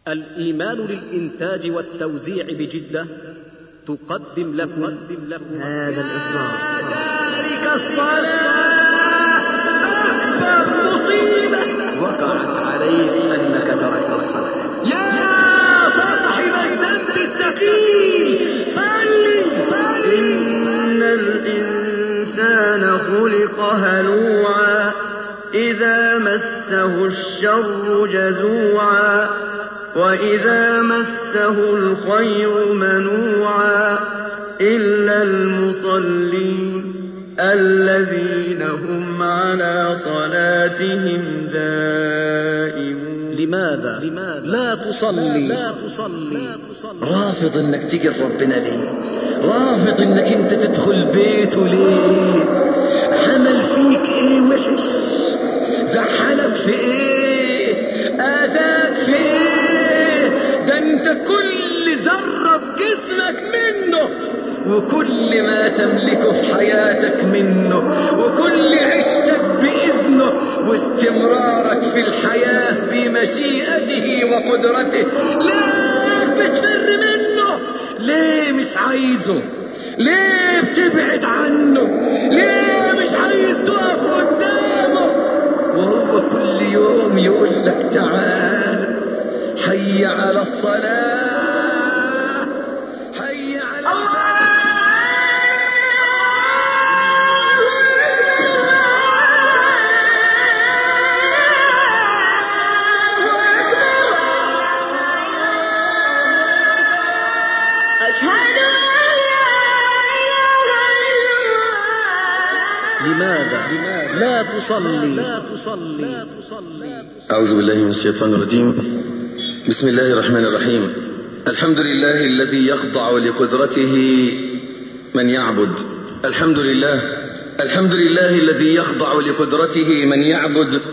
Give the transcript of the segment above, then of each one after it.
الإيمان للإنتاج والتوزيع بجدة تقدم لكم هذا الإصرار تارك الصلاة أكبر مصيبة وقعت عليك أنك تركت الصلاة يا صاحب الذنب الثقيل صلي صلي إن الإنسان خلق هلوعا إذا مسه الشر جزوعا وإذا مسه الخير منوعا إلا المصلين الذين هم على صلاتهم دائمون لماذا لا تصلي لا تصلي رافض انك تقر ربنا ليه رافض انك انت تدخل بيته ليه عمل فيك ايه وحش زعلك في ايه اذاك في ايه ده انت كل ذرة في جسمك منه وكل ما تملكه في حياتك منه وكل عشتك بإذنه واستمرارك في الحياة بمشيئته وقدرته ليه بتفر منه ليه مش عايزه ليه بتبعد عنه ليه مش عايز تقف قدامه وهو كل يوم يقول لك تعال حي على الصلاة حي على أشهد أن لا إله إلا الله لماذا لا تصلي لا تصلي أعوذ بالله من الشيطان الرجيم بسم الله الرحمن الرحيم الحمد لله الذي يخضع لقدرته من يعبد الحمد لله الحمد لله الذي يخضع لقدرته من يعبد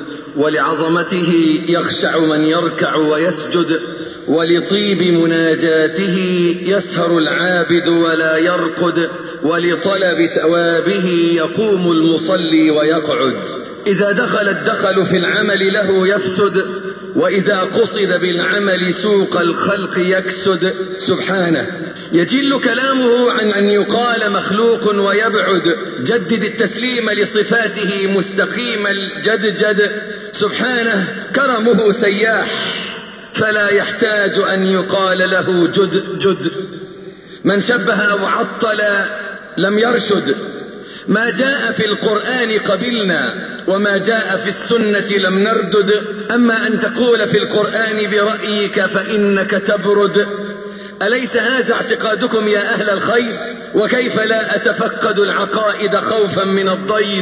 ولعظمته يخشع من يركع ويسجد ولطيب مناجاته يسهر العابد ولا يرقد ولطلب ثوابه يقوم المصلي ويقعد إذا دخل الدخل في العمل له يفسد وإذا قصد بالعمل سوق الخلق يكسد سبحانه يجل كلامه عن أن يقال مخلوق ويبعد جدد التسليم لصفاته مستقيم الجدجد سبحانه كرمه سياح فلا يحتاج أن يقال له جد جد من شبه أو عطل لم يرشد ما جاء في القرآن قبلنا وما جاء في السنة لم نردد أما أن تقول في القرآن برأيك فإنك تبرد أليس هذا اعتقادكم يا أهل الخير وكيف لا أتفقد العقائد خوفا من الضير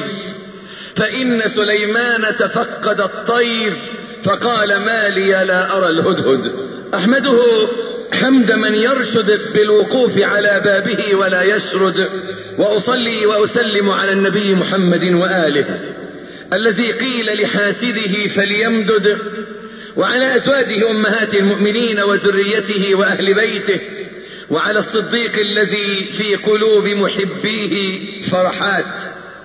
فإن سليمان تفقد الطير فقال ما لي لا أرى الهدهد أحمده حمد من يرشد بالوقوف على بابه ولا يشرد وأصلي وأسلم على النبي محمد وآله الذي قيل لحاسده فليمدد وعلى أزواجه أمهات المؤمنين وذريته وأهل بيته وعلى الصديق الذي في قلوب محبيه فرحات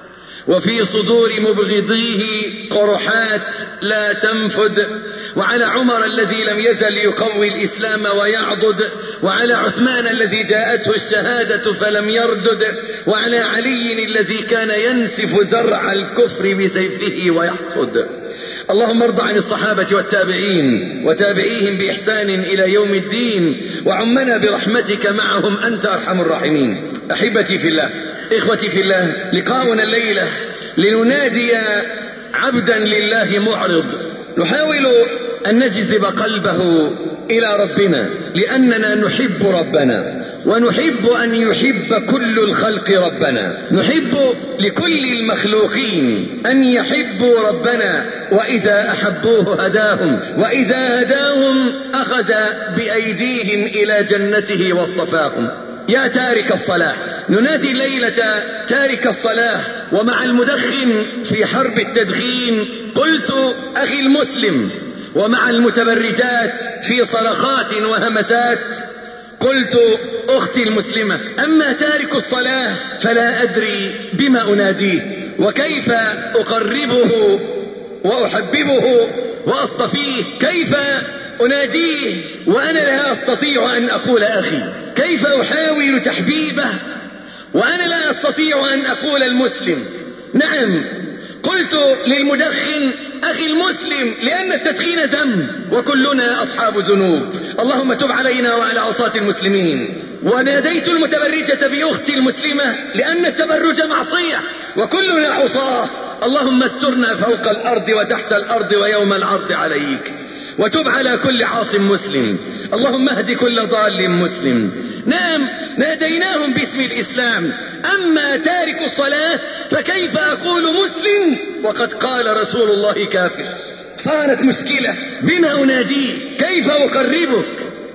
وفي صدور مبغضيه قرحات لا تنفد وعلى عمر الذي لم يزل يقوي الإسلام ويعضد وعلى عثمان الذي جاءته الشهادة فلم يردد وعلى علي الذي كان ينسف زرع الكفر بسيفه ويحصد اللهم ارض عن الصحابة والتابعين وتابعيهم بإحسان إلى يوم الدين وعمنا برحمتك معهم أنت أرحم الراحمين أحبتي في الله إخوتي في الله لقاؤنا الليلة لننادي عبدا لله معرض نحاول أن نجذب قلبه إلى ربنا لأننا نحب ربنا ونحب أن يحب كل الخلق ربنا نحب لكل المخلوقين أن يحبوا ربنا وإذا أحبوه هداهم وإذا هداهم أخذ بأيديهم إلى جنته واصطفاهم يا تارك الصلاة ننادي ليلة تارك الصلاة ومع المدخن في حرب التدخين قلت أخي المسلم ومع المتبرجات في صرخات وهمسات قلت أختي المسلمة أما تارك الصلاة فلا أدري بما أناديه وكيف أقربه وأحببه وأصطفيه كيف أناديه وأنا لا أستطيع أن أقول أخي كيف أحاول تحبيبه وأنا لا أستطيع أن أقول المسلم نعم قلت للمدخن أخي المسلم لأن التدخين ذنب وكلنا أصحاب ذنوب اللهم تب علينا وعلى عصاة المسلمين وناديت المتبرجة بأختي المسلمة لأن التبرج معصية وكلنا عصاة اللهم استرنا فوق الأرض وتحت الأرض ويوم العرض عليك وتب على كل عاص مسلم اللهم اهد كل ضال مسلم نعم ناديناهم باسم الإسلام أما تارك الصلاة فكيف أقول مسلم وقد قال رسول الله كافر صارت مشكلة بما أناديه كيف أقربك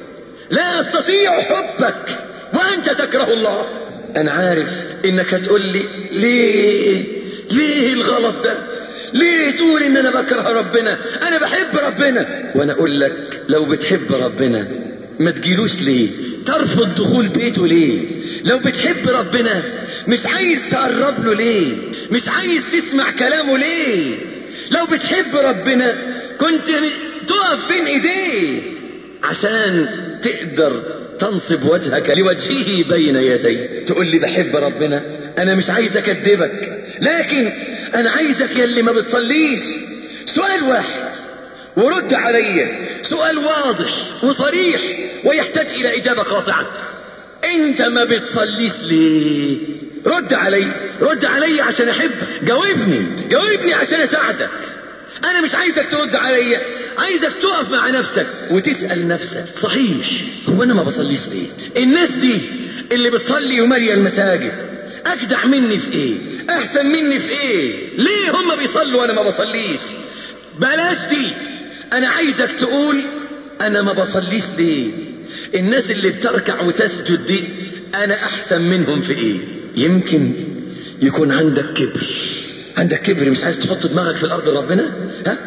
لا أستطيع حبك وأنت تكره الله أنا عارف إنك تقول لي ليه ليه الغلط ده ليه تقول ان انا بكره ربنا انا بحب ربنا وانا اقول لك لو بتحب ربنا ما تجيلوش ليه ترفض دخول بيته ليه لو بتحب ربنا مش عايز تقرب له ليه مش عايز تسمع كلامه ليه لو بتحب ربنا كنت تقف بين ايديه عشان تقدر تنصب وجهك لوجهه بين يديه تقول لي بحب ربنا انا مش عايز اكذبك لكن انا عايزك يلي ما بتصليش سؤال واحد ورد علي سؤال واضح وصريح ويحتاج الى اجابه قاطعه انت ما بتصليش ليه رد علي رد علي عشان احبك جاوبني جاوبني عشان اساعدك انا مش عايزك ترد عليا عايزك تقف مع نفسك وتسال نفسك صحيح هو انا ما بصليش ليه الناس دي اللي بتصلي وماليه المساجد اجدع مني في ايه احسن مني في ايه ليه هم بيصلوا وانا ما بصليش بلاش دي انا عايزك تقول انا ما بصليش ليه الناس اللي بتركع وتسجد دي انا احسن منهم في ايه يمكن يكون عندك كبر عندك كبر مش عايز تحط دماغك في الارض ربنا ها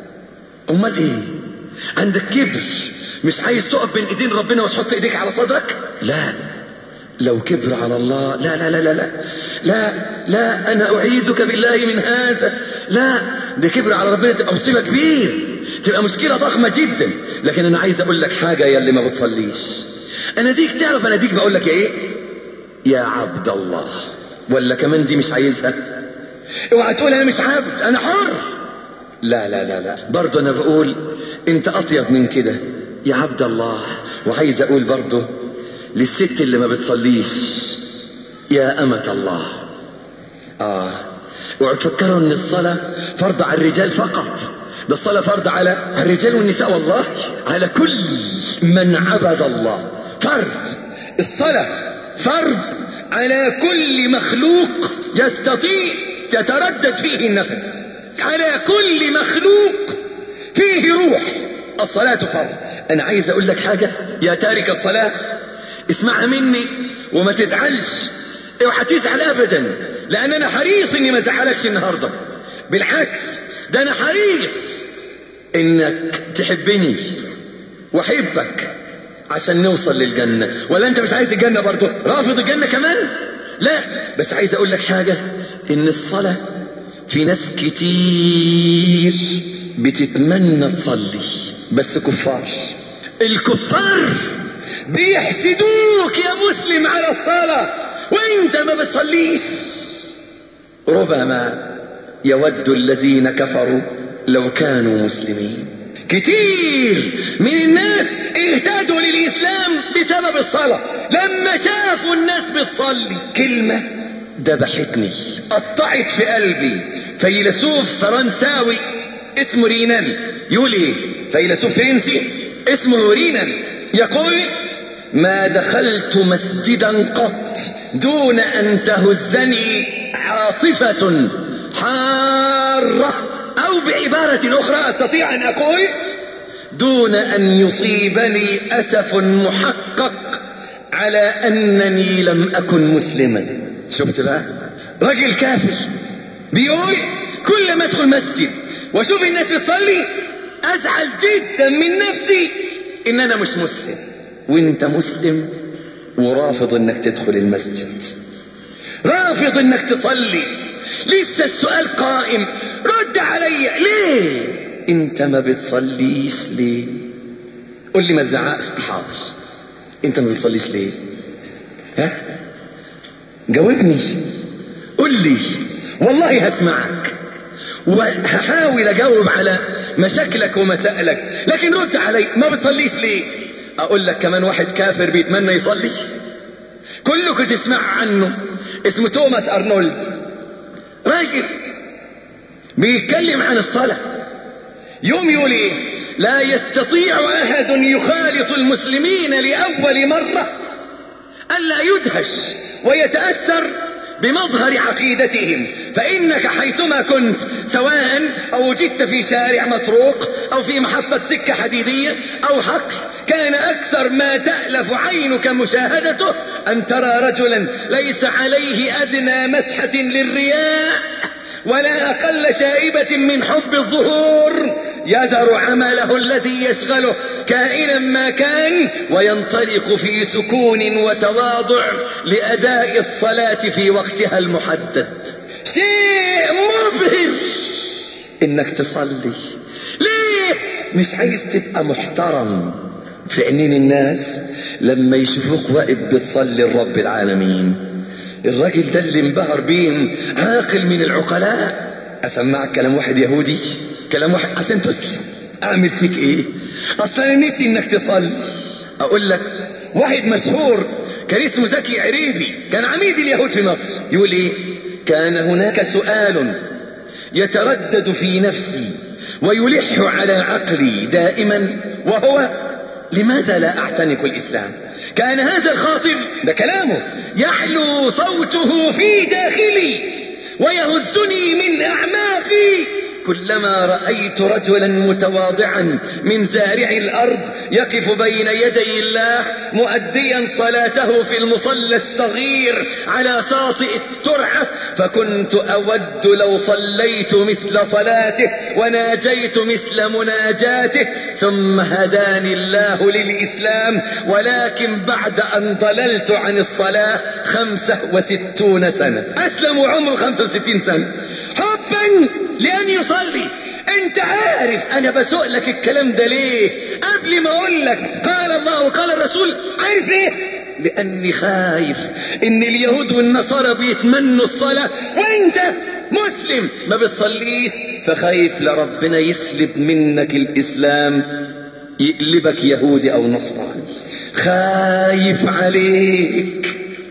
امال ايه عندك كبر مش عايز تقف بين ايدين ربنا وتحط ايديك على صدرك لا لو كبر على الله لا لا لا لا لا لا لا انا اعيذك بالله من هذا لا ده كبر على ربنا تبقى مصيبه كبير تبقى مشكله ضخمه جدا لكن انا عايز اقول لك حاجه يا اللي ما بتصليش انا ديك تعرف انا ديك بقول لك يا ايه يا عبد الله ولا كمان دي مش عايزها اوعى تقول انا مش عبد انا حر لا لا لا لا برضه انا بقول انت اطيب من كده يا عبد الله وعايز اقول برضه للست اللي ما بتصليش يا أمة الله آه اوعوا تفكروا ان الصلاة فرض على الرجال فقط ده الصلاة فرض على الرجال والنساء والله على كل من عبد الله فرض الصلاة فرض على كل مخلوق يستطيع تتردد فيه النفس على كل مخلوق فيه روح الصلاة فرض أنا عايز أقول لك حاجة يا تارك الصلاة اسمعها مني وما تزعلش اوعى تزعل ابدا لان انا حريص اني ما ازعلكش النهارده بالعكس ده انا حريص انك تحبني واحبك عشان نوصل للجنة ولا انت مش عايز الجنة برضه رافض الجنة كمان لا بس عايز اقول لك حاجة ان الصلاة في ناس كتير بتتمنى تصلي بس كفار الكفار بيحسدوك يا مسلم على الصلاة وانت ما بتصليش ربما يود الذين كفروا لو كانوا مسلمين كتير من الناس اهتدوا للإسلام بسبب الصلاة لما شافوا الناس بتصلي كلمة دبحتني قطعت في قلبي فيلسوف فرنساوي اسمه رينان يقول ايه فيلسوف فرنسي اسمه رينان يقول ما دخلت مسجدا قط دون ان تهزني عاطفة حارة او بعبارة اخرى استطيع ان اقول دون ان يصيبني اسف محقق على انني لم اكن مسلما شفت بقى رجل كافر بيقول كل ما ادخل مسجد واشوف الناس بتصلي ازعل جدا من نفسي ان انا مش مسلم وانت مسلم ورافض انك تدخل المسجد رافض انك تصلي لسه السؤال قائم رد علي ليه انت ما بتصليش ليه قول لي ما تزعقش حاضر انت ما بتصليش ليه ها جاوبني قول لي والله هسمعك وهحاول اجاوب على مشاكلك ومسائلك لكن رد علي ما بتصليش ليه اقول لك كمان واحد كافر بيتمنى يصلي كلكم تسمع عنه اسمه توماس ارنولد راجل بيتكلم عن الصلاة يوم يقول ايه لا يستطيع احد يخالط المسلمين لاول مرة الا يدهش ويتأثر بمظهر عقيدتهم فإنك حيثما كنت سواء أو وجدت في شارع مطروق أو في محطة سكة حديدية أو حقل كان أكثر ما تألف عينك مشاهدته أن ترى رجلا ليس عليه أدنى مسحة للرياء ولا أقل شائبة من حب الظهور يزر عمله الذي يشغله كائنا ما كان وينطلق في سكون وتواضع لأداء الصلاة في وقتها المحدد شيء مبهر إنك تصلي ليه مش عايز تبقى محترم في عينين الناس لما يشوفوك واقف بتصلي لرب العالمين الراجل ده اللي انبهر بيه عاقل من العقلاء اسمعك كلام واحد يهودي كلام واحد عشان تسلم اعمل فيك ايه اصلا انا نفسي انك تصلي اقول لك واحد مشهور كان اسمه زكي عريبي كان عميد اليهود في مصر يقول ايه كان هناك سؤال يتردد في نفسي ويلح على عقلي دائما وهو لماذا لا اعتنق الاسلام كان هذا الخاطب ده كلامه يعلو صوته في داخلي ويهزني من اعماقي كلما رايت رجلا متواضعا من زارع الارض يقف بين يدي الله مؤديا صلاته في المصلى الصغير على شاطئ الترعه فكنت اود لو صليت مثل صلاته وناجيت مثل مناجاته ثم هداني الله للاسلام ولكن بعد ان ضللت عن الصلاه خمسه وستون سنه اسلم وعمره خمسه وستين سنه حبا لأن يصلي أنت عارف أنا بسوق لك الكلام ده ليه قبل ما أقول لك قال الله وقال الرسول عارف ليه لأني خايف إن اليهود والنصارى بيتمنوا الصلاة وأنت مسلم ما بتصليش فخايف لربنا يسلب منك الإسلام يقلبك يهودي أو نصراني خايف عليك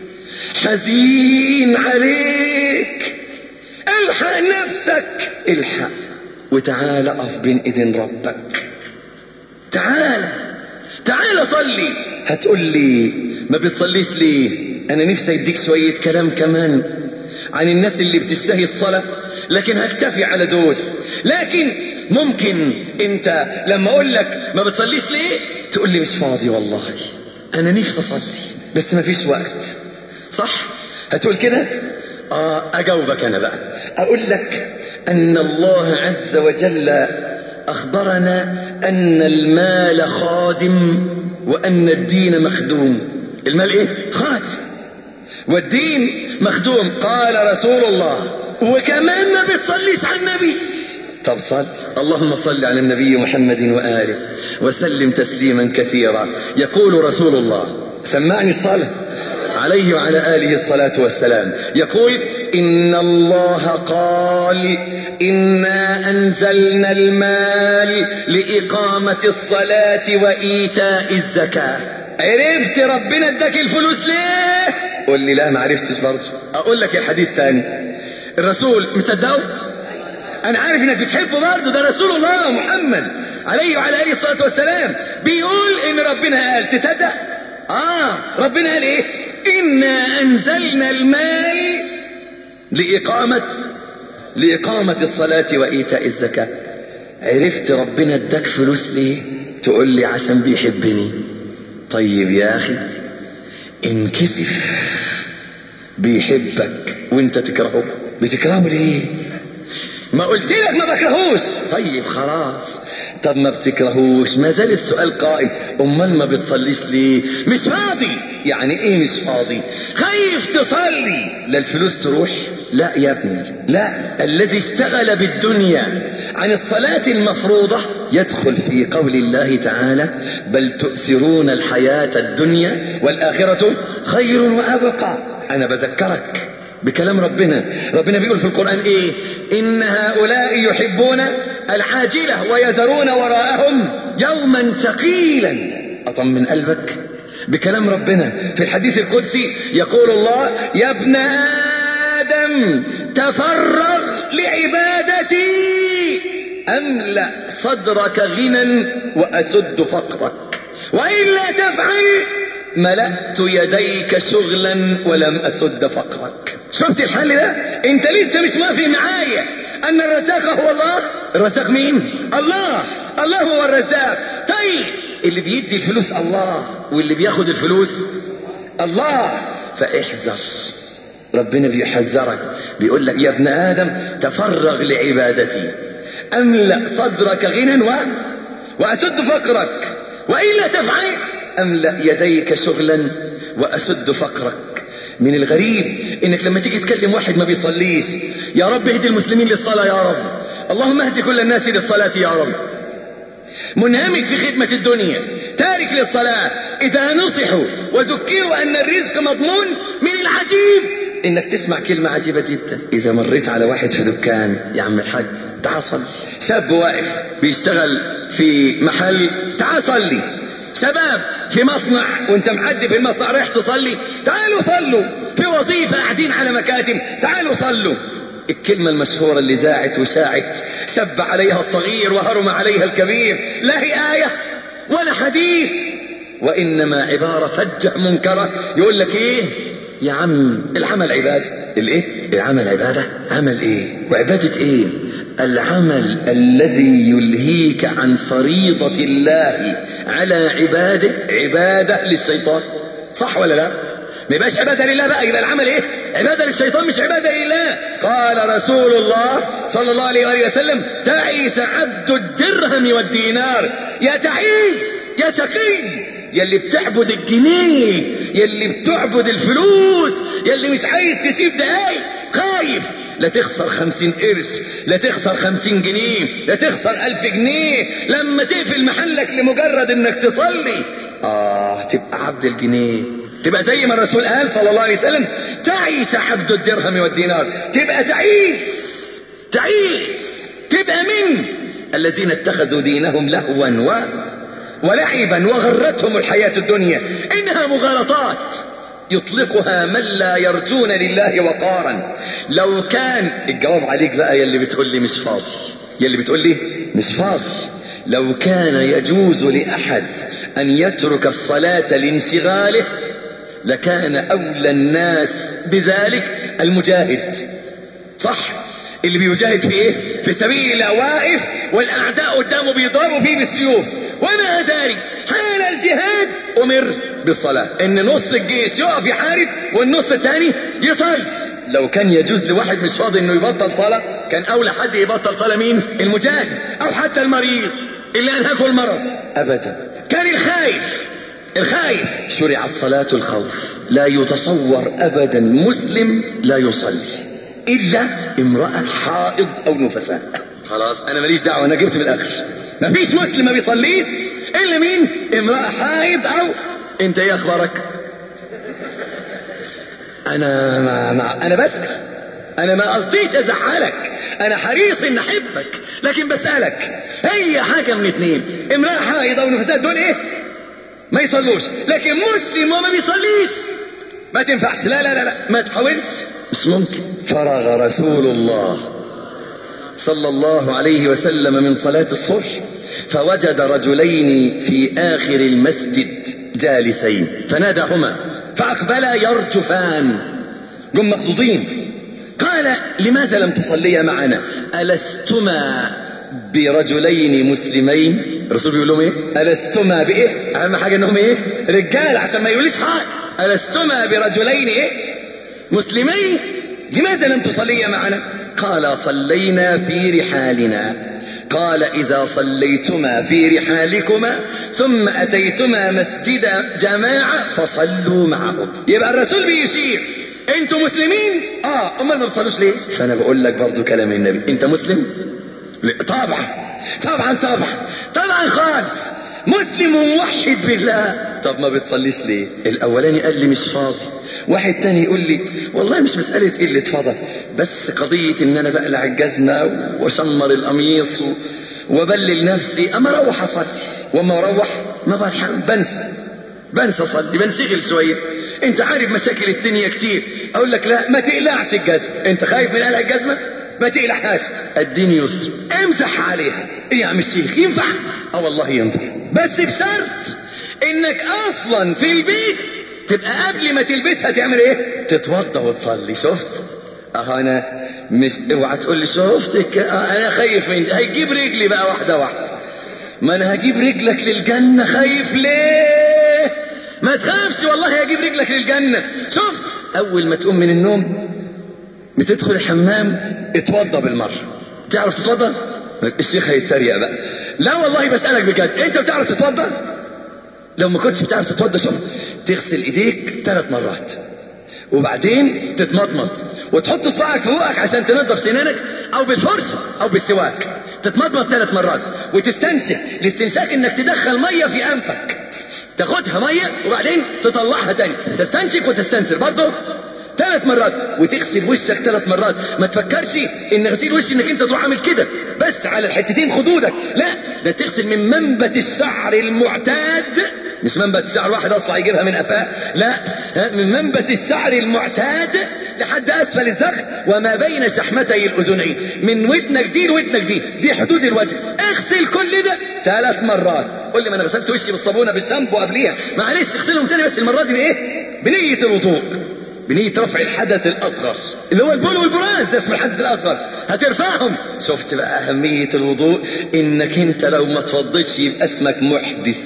حزين عليك الحق نفسك الحق وتعال اقف بين ايدين ربك تعال تعال صلي هتقول لي ما بتصليش ليه انا نفسي اديك شويه كلام كمان عن الناس اللي بتشتهي الصلاه لكن هكتفي على دول لكن ممكن انت لما اقول لك ما بتصليش ليه تقول لي مش فاضي والله انا نفسي اصلي بس ما فيش وقت صح هتقول كده آه أجاوبك أنا بقى أقول لك أن الله عز وجل أخبرنا أن المال خادم وأن الدين مخدوم المال إيه؟ خادم والدين مخدوم قال رسول الله وكمان ما بتصليش على النبي طب صل اللهم صل على النبي محمد وآله وسلم تسليما كثيرا يقول رسول الله سمعني الصلاة عليه وعلى آله الصلاة والسلام يقول إن الله قال إنا أنزلنا المال لإقامة الصلاة وإيتاء الزكاة عرفت ربنا اداك الفلوس ليه قول لي لا ما عرفتش برضه أقول لك الحديث ثاني الرسول مصدقه أنا عارف إنك بتحبه برضه ده رسول الله محمد عليه وعلى آله الصلاة والسلام بيقول إن ربنا قال تصدق آه ربنا قال إيه إنا أنزلنا المال لإقامة لإقامة الصلاة وإيتاء الزكاة عرفت ربنا اداك فلوس ليه تقول لي عشان بيحبني طيب يا أخي انكسف بيحبك وانت تكرهه بتكرهه ليه ما قلت لك ما بكرهوش طيب خلاص طب ما بتكرهوش ما زال السؤال قائم امال ما بتصليش ليه مش فاضي يعني ايه مش فاضي خايف تصلي لا الفلوس تروح لا يا ابني لا الذي اشتغل بالدنيا عن الصلاة المفروضة يدخل في قول الله تعالى بل تؤثرون الحياة الدنيا والآخرة خير وأبقى أنا بذكرك بكلام ربنا ربنا بيقول في القرآن ايه ان هؤلاء يحبون العاجلة ويذرون وراءهم يوما ثقيلا اطمن قلبك بكلام ربنا في الحديث القدسي يقول الله يا ابن آدم تفرغ لعبادتي أملأ صدرك غنى وأسد فقرك وإلا تفعل ملأت يديك شغلا ولم أسد فقرك شفت الحل ده انت لسه مش موافق معايا ان الرزاق هو الله الرزاق مين الله الله هو الرزاق طيب اللي بيدي الفلوس الله واللي بياخد الفلوس الله فاحذر ربنا بيحذرك بيقول لك يا ابن ادم تفرغ لعبادتي املا صدرك غنى و... واسد فقرك والا تفعل املا يديك شغلا واسد فقرك من الغريب انك لما تيجي تكلم واحد ما بيصليش يا رب اهدي المسلمين للصلاه يا رب اللهم اهدي كل الناس للصلاه يا رب منهمك في خدمة الدنيا تارك للصلاة إذا نصحوا وذكروا أن الرزق مضمون من العجيب إنك تسمع كلمة عجيبة جدا إذا مريت على واحد في دكان يا عم الحاج تعال صلي شاب واقف بيشتغل في محل تعال صلي شباب في مصنع وانت معدي في المصنع رايح تصلي تعالوا صلوا في وظيفة قاعدين على مكاتب تعالوا صلوا الكلمة المشهورة اللي زاعت وشاعت شب عليها الصغير وهرم عليها الكبير لا هي آية ولا حديث وإنما عبارة فجة منكرة يقول لك إيه يا عم العمل عبادة الإيه العمل عبادة عمل إيه وعبادة إيه العمل الذي يلهيك عن فريضة الله على عباده عبادة للشيطان صح ولا لا ما يبقاش عبادة لله بقى يبقى العمل ايه عبادة للشيطان مش عبادة لله قال رسول الله صلى الله عليه وآله وسلم تعيس عبد الدرهم والدينار يا تعيس يا شقي يلي بتعبد الجنيه يلي بتعبد الفلوس يلي مش عايز تسيب دقايق خايف لا تخسر خمسين قرش لا تخسر خمسين جنيه لا تخسر ألف جنيه لما تقفل محلك لمجرد انك تصلي آه تبقى عبد الجنيه تبقى زي ما الرسول قال صلى الله عليه وسلم تعيس عبد الدرهم والدينار تبقى تعيس تعيس تبقى من الذين اتخذوا دينهم لهوا و ولعبا وغرتهم الحياة الدنيا إنها مغالطات يطلقها من لا يرجون لله وقارا لو كان الجواب عليك بقى يلي بتقول لي مش فاضي يلي بتقول لي مش فاضي لو كان يجوز لأحد أن يترك الصلاة لانشغاله لكان أولى الناس بذلك المجاهد صح اللي بيجاهد في ايه في سبيل الله واقف والاعداء قدامه بيضربوا فيه بالسيوف ومع ذلك حال الجهاد امر بالصلاه ان نص الجيش يقف يحارب والنص الثاني يصلي لو كان يجوز لواحد مش فاضي انه يبطل صلاه كان اولى حد يبطل صلاه مين المجاهد او حتى المريض اللي انهكه المرض ابدا كان الخايف الخايف شرعت صلاه الخوف لا يتصور ابدا مسلم لا يصلي الا امراه حائض او نفساء خلاص انا ماليش دعوه انا جبت من الاخر ما فيش مسلم ما بيصليش الا مين امراه حائض او انت ايه اخبارك انا ما, ما انا بسال انا ما قصديش ازعلك انا حريص ان احبك لكن بسالك هي حاجه من اتنين امراه حائض او نفساء دول ايه ما يصلوش لكن مسلم وما بيصليش ما تنفعش لا لا لا, لا. ما تحاولش مش ممكن فرغ رسول الله صلى الله عليه وسلم من صلاة الصبح فوجد رجلين في آخر المسجد جالسين فناداهما فأقبلا يرجفان قم مخضوضين قال لماذا لم تصليا معنا ألستما برجلين مسلمين الرسول بيقول لهم ايه ألستما بإيه أهم حاجة انهم ايه رجال عشان ما يقوليش حاجة ألستما برجلين ايه مسلمين لماذا لم تصليا معنا قال صلينا في رحالنا قال إذا صليتما في رحالكما ثم أتيتما مسجد جماعة فصلوا معهم يبقى الرسول بيشير انتوا مسلمين اه امال ما بتصلوش ليه فانا بقول لك برضو كلام النبي انت مسلم لا، طبعا طبعا طبعا طبعا خالص مسلم وموحد بالله طب ما بتصليش ليه الاولاني قال لي مش فاضي واحد تاني يقول لي والله مش مسألة قلة فضل بس قضية ان انا بقلع الجزمة واشمر القميص و... وبلل نفسي اما اروح اصلي واما اروح ما بلحق بنسى بنسى اصلي بنشغل شويه انت عارف مشاكل الدنيا كتير اقول لك لا ما تقلعش الجزمه انت خايف من قلع الجزمه ما تقلعهاش الدين يسر امسح عليها ايه يا عم الشيخ ينفع اه والله ينفع بس بشرط انك اصلا في البيت تبقى قبل ما تلبسها تعمل ايه تتوضى وتصلي شفت اه انا مش اوعى تقول لي شفت ك- آه انا خايف من هيجيب رجلي بقى واحده واحده ما انا هجيب رجلك للجنه خايف ليه ما تخافش والله هجيب رجلك للجنه شفت اول ما تقوم من النوم بتدخل الحمام اتوضى بالمره تعرف تتوضى الشيخ هيتريق بقى لا والله بسالك بجد انت بتعرف تتوضى لو ما كنتش بتعرف تتوضى شوف تغسل ايديك ثلاث مرات وبعدين تتمضمض وتحط صباعك في بقك عشان تنظف سنانك او بالفرشه او بالسواك تتمضمض ثلاث مرات وتستنشق الاستنشاق انك تدخل ميه في انفك تاخدها ميه وبعدين تطلعها تاني تستنشق وتستنثر برضه ثلاث مرات وتغسل وشك ثلاث مرات ما تفكرش ان غسيل وش انك انت تروح عامل كده بس على الحتتين خدودك لا ده تغسل من منبت الشعر المعتاد مش منبت الشعر واحد اصلا يجيبها من قفاه لا ها، من منبت الشعر المعتاد لحد اسفل الذخ وما بين شحمتي الاذنين من ودنك دي لودنك دي دي حدود الوجه اغسل كل ده ثلاث مرات قول لي ما انا غسلت وشي بالصابونه بالشامبو قبليها معلش اغسلهم تاني بس المره دي بايه بنيه الوضوء بنية رفع الحدث الأصغر اللي هو البول والبراز ده اسم الحدث الأصغر هترفعهم شفت بقى أهمية الوضوء إنك أنت لو ما توضيتش يبقى اسمك محدث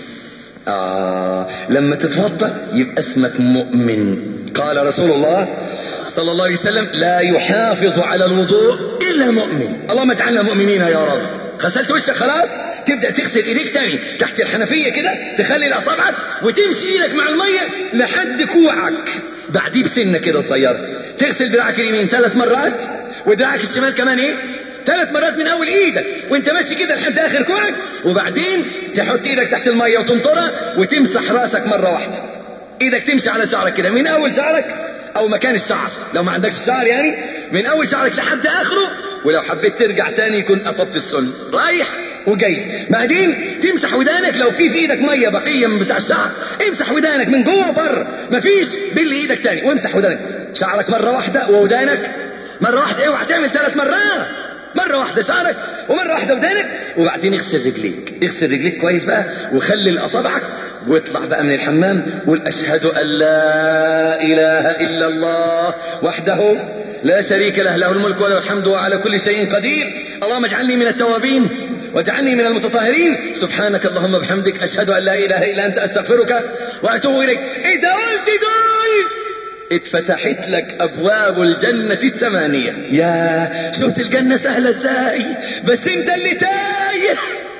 آه لما تتوضا يبقى اسمك مؤمن قال رسول الله صلى الله عليه وسلم لا يحافظ على الوضوء إلا مؤمن اللهم اجعلنا مؤمنين يا رب غسلت وشك خلاص تبدا تغسل ايديك تاني تحت الحنفيه كده تخلي اصابعك وتمشي ايدك مع الميه لحد كوعك بعديه بسنه كده صغيره تغسل دراعك اليمين ثلاث مرات ودراعك الشمال كمان ايه ثلاث مرات من اول ايدك وانت ماشي كده لحد اخر كوعك وبعدين تحط ايدك تحت الميه وتنطرها وتمسح راسك مره واحده ايدك تمشي على شعرك كده من اول شعرك او مكان الشعر لو ما عندكش شعر يعني من اول شعرك لحد اخره ولو حبيت ترجع تاني يكون اصبت السن رايح وجاي بعدين تمسح ودانك لو في في ايدك ميه بقيه من بتاع الشعر امسح ودانك من جوه وبره مفيش بل ايدك تاني وامسح ودانك شعرك مره واحده وودانك مره واحده اوعى تعمل ثلاث مرات مرة واحدة شعرك ومرة واحدة ودانك وبعدين اغسل رجليك اغسل رجليك كويس بقى وخلي اصابعك واطلع بقى من الحمام قول اشهد ان لا اله الا الله وحده لا شريك له له الملك وله الحمد وعلى كل شيء قدير اللهم اجعلني من التوابين واجعلني من المتطهرين سبحانك اللهم وبحمدك اشهد ان لا اله الا انت استغفرك واتوب اليك اذا قلت دول اتفتحت لك ابواب الجنة الثمانية يا شفت الجنة سهلة ازاي بس انت اللي تايه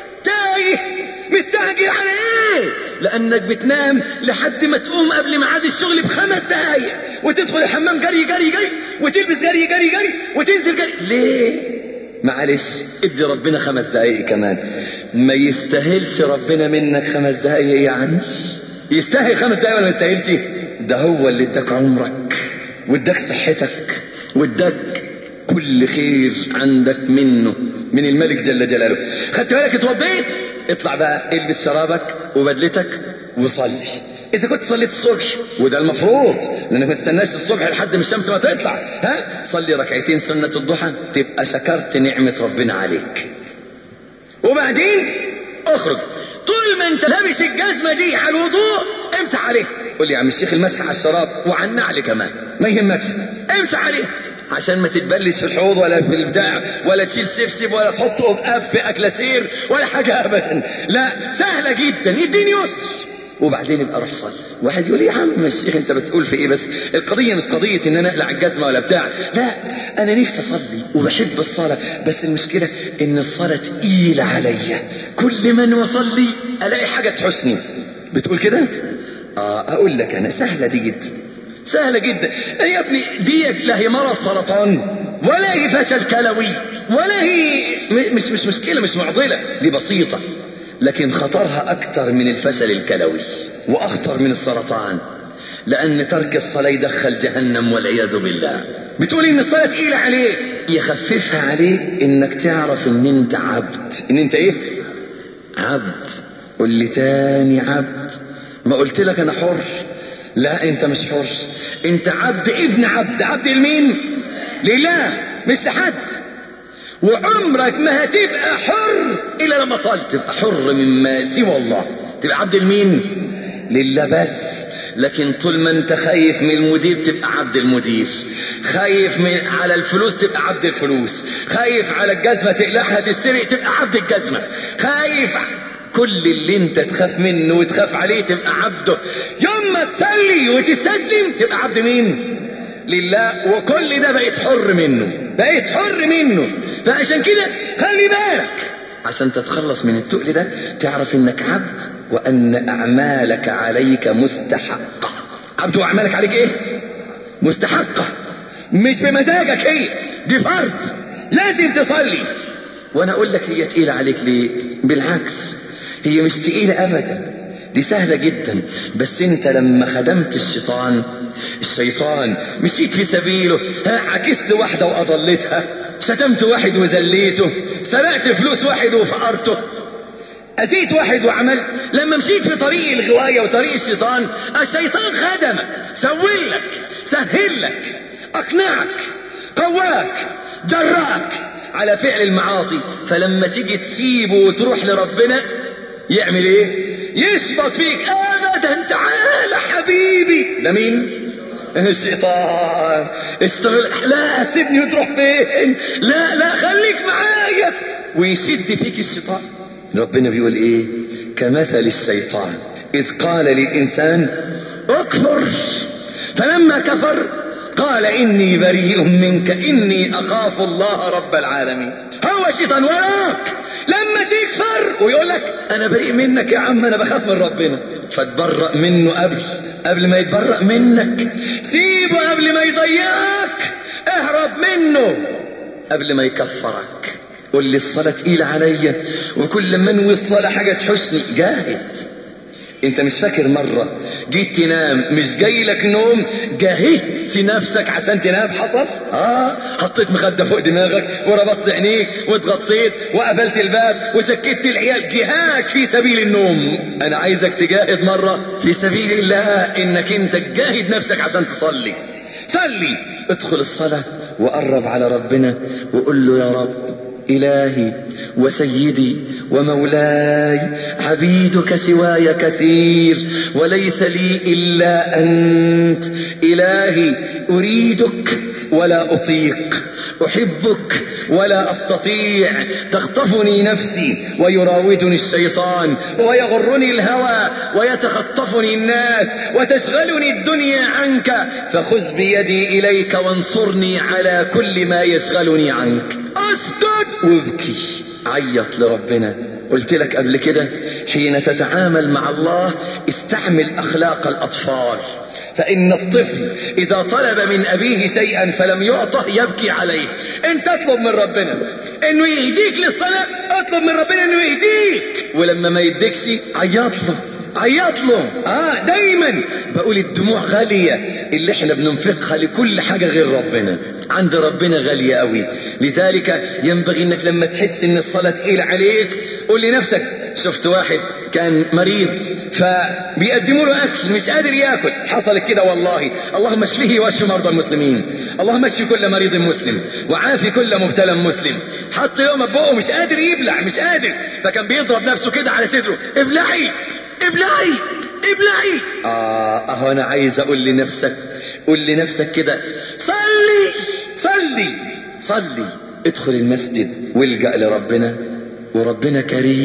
تايه مستعجل على ايه لانك بتنام لحد ما تقوم قبل ميعاد الشغل بخمس دقايق وتدخل الحمام جري جري جري وتلبس جري جري جري وتنزل جري ليه معلش ادي ربنا خمس دقايق كمان ما يستاهلش ربنا منك خمس دقايق يعني يستاهل خمس دقايق ولا ما يستاهلش ده هو اللي اداك عمرك واداك صحتك واداك كل خير عندك منه من الملك جل جلاله خدت بالك اتوضيت اطلع بقى البس شرابك وبدلتك وصلي اذا كنت صليت الصبح وده المفروض لانك ما تستناش الصبح لحد ما الشمس ما تطلع ها صلي ركعتين سنه الضحى تبقى شكرت نعمه ربنا عليك وبعدين اخرج طول ما انت لابس الجزمه دي على الوضوء امسح عليها قول لي يا عم الشيخ المسح على الشراب وعلى النعل كمان ما يهمكش امسح عليه عشان ما تتبلش في الحوض ولا في البتاع ولا تشيل سبسب ولا تحط قبقاب في اكلاسير ولا حاجه ابدا لا سهله جدا الدين يسر وبعدين يبقى روح صلي واحد يقول لي يا عم الشيخ انت بتقول في ايه بس القضيه مش قضيه ان انا اقلع الجزمه ولا بتاع لا انا نفسي اصلي وبحب الصلاه بس المشكله ان الصلاه تقيله عليا كل ما أنا اصلي الاقي حاجه تحسني بتقول كده اه اقول لك انا سهله دي جدا سهلة جدا يا ابني دي لا هي مرض سرطان ولا هي فشل كلوي ولا هي م- مش مش مشكلة مش معضلة دي بسيطة لكن خطرها أكثر من الفشل الكلوي وأخطر من السرطان لأن ترك الصلاة يدخل جهنم والعياذ بالله بتقول إن الصلاة تقيلة عليك يخففها عليك إنك تعرف إن أنت عبد إن أنت إيه؟ عبد قول لي تاني عبد ما قلت لك أنا حر لا أنت مش حر أنت عبد ابن عبد عبد لمين؟ لله مش لحد وعمرك ما هتبقى حر الا لما تصلي تبقى حر مما سوى الله تبقى عبد لمين لله بس لكن طول ما انت خايف من المدير تبقى عبد المدير خايف من على الفلوس تبقى عبد الفلوس خايف على الجزمه تقلعها تسرق تبقى عبد الجزمه خايف ع- كل اللي انت تخاف منه وتخاف عليه تبقى عبده يوم ما تصلي وتستسلم تبقى عبد مين لله وكل ده بقيت حر منه بقيت حر منه فعشان كده خلي بالك عشان تتخلص من التقل ده تعرف انك عبد وان اعمالك عليك مستحقة عبد واعمالك عليك ايه مستحقة مش بمزاجك هي دي فرض لازم تصلي وانا اقول لك هي تقيلة عليك ليه بالعكس هي مش تقيلة ابدا دي سهلة جدا بس انت لما خدمت الشيطان الشيطان مشيت في سبيله ها عكست واحدة واضلتها شتمت واحد وذليته سرقت فلوس واحد وفقرته أذيت واحد وعمل لما مشيت في طريق الغواية وطريق الشيطان الشيطان خدمك سوي لك سهل لك أقنعك قواك جراك على فعل المعاصي فلما تيجي تسيبه وتروح لربنا يعمل ايه يشبط فيك ابدا تعال حبيبي ده مين الشيطان اشتغل لا تسيبني وتروح فين لا لا خليك معايا ويشد فيك الشيطان ربنا بيقول ايه كمثل الشيطان اذ قال للانسان اكفر فلما كفر قال اني بريء منك اني اخاف الله رب العالمين هو الشيطان وراك لما تكفر ويقول لك انا بريء منك يا عم انا بخاف من ربنا فتبرأ منه قبل قبل ما يتبرأ منك سيبه قبل ما يضيعك اهرب منه قبل ما يكفرك قول لي الصلاة تقيلة عليا وكل ما انوي الصلاة حاجة تحسني جاهد انت مش فاكر مرة جيت تنام مش جاي لك نوم جاهدت نفسك عشان تنام حصل اه حطيت مخدة فوق دماغك وربطت عينيك واتغطيت وقفلت الباب وسكت العيال جهاد في سبيل النوم انا عايزك تجاهد مرة في سبيل الله انك انت تجاهد نفسك عشان تصلي صلي ادخل الصلاة وقرب على ربنا وقول له يا رب إلهي وسيدي ومولاي عبيدك سواي كثير وليس لي إلا أنت إلهي أريدك ولا أطيق أحبك ولا أستطيع تخطفني نفسي ويراودني الشيطان ويغرني الهوى ويتخطفني الناس وتشغلني الدنيا عنك فخذ بيدي إليك وانصرني على كل ما يشغلني عنك اسكت وابكي عيط لربنا قلت لك قبل كده حين تتعامل مع الله استعمل اخلاق الاطفال فان الطفل اذا طلب من ابيه شيئا فلم يعطه يبكي عليه انت اطلب من ربنا انه يهديك للصلاه اطلب من ربنا انه يهديك ولما ما يديكش عيط له عيط له اه دايما بقول الدموع غاليه اللي احنا بننفقها لكل حاجه غير ربنا عند ربنا غاليه قوي لذلك ينبغي انك لما تحس ان الصلاه تقيله عليك قول لنفسك شفت واحد كان مريض فبيقدموا له اكل مش قادر ياكل حصلت كده والله اللهم اشفه واشف مرضى المسلمين اللهم اشف كل مريض مسلم وعافي كل مبتلى مسلم حط يوم بقه مش قادر يبلع مش قادر فكان بيضرب نفسه كده على صدره ابلعي ابلعي ابلعي اه اهو انا عايز اقول لنفسك قول لنفسك كده صلي صلي صلي ادخل المسجد والجأ لربنا وربنا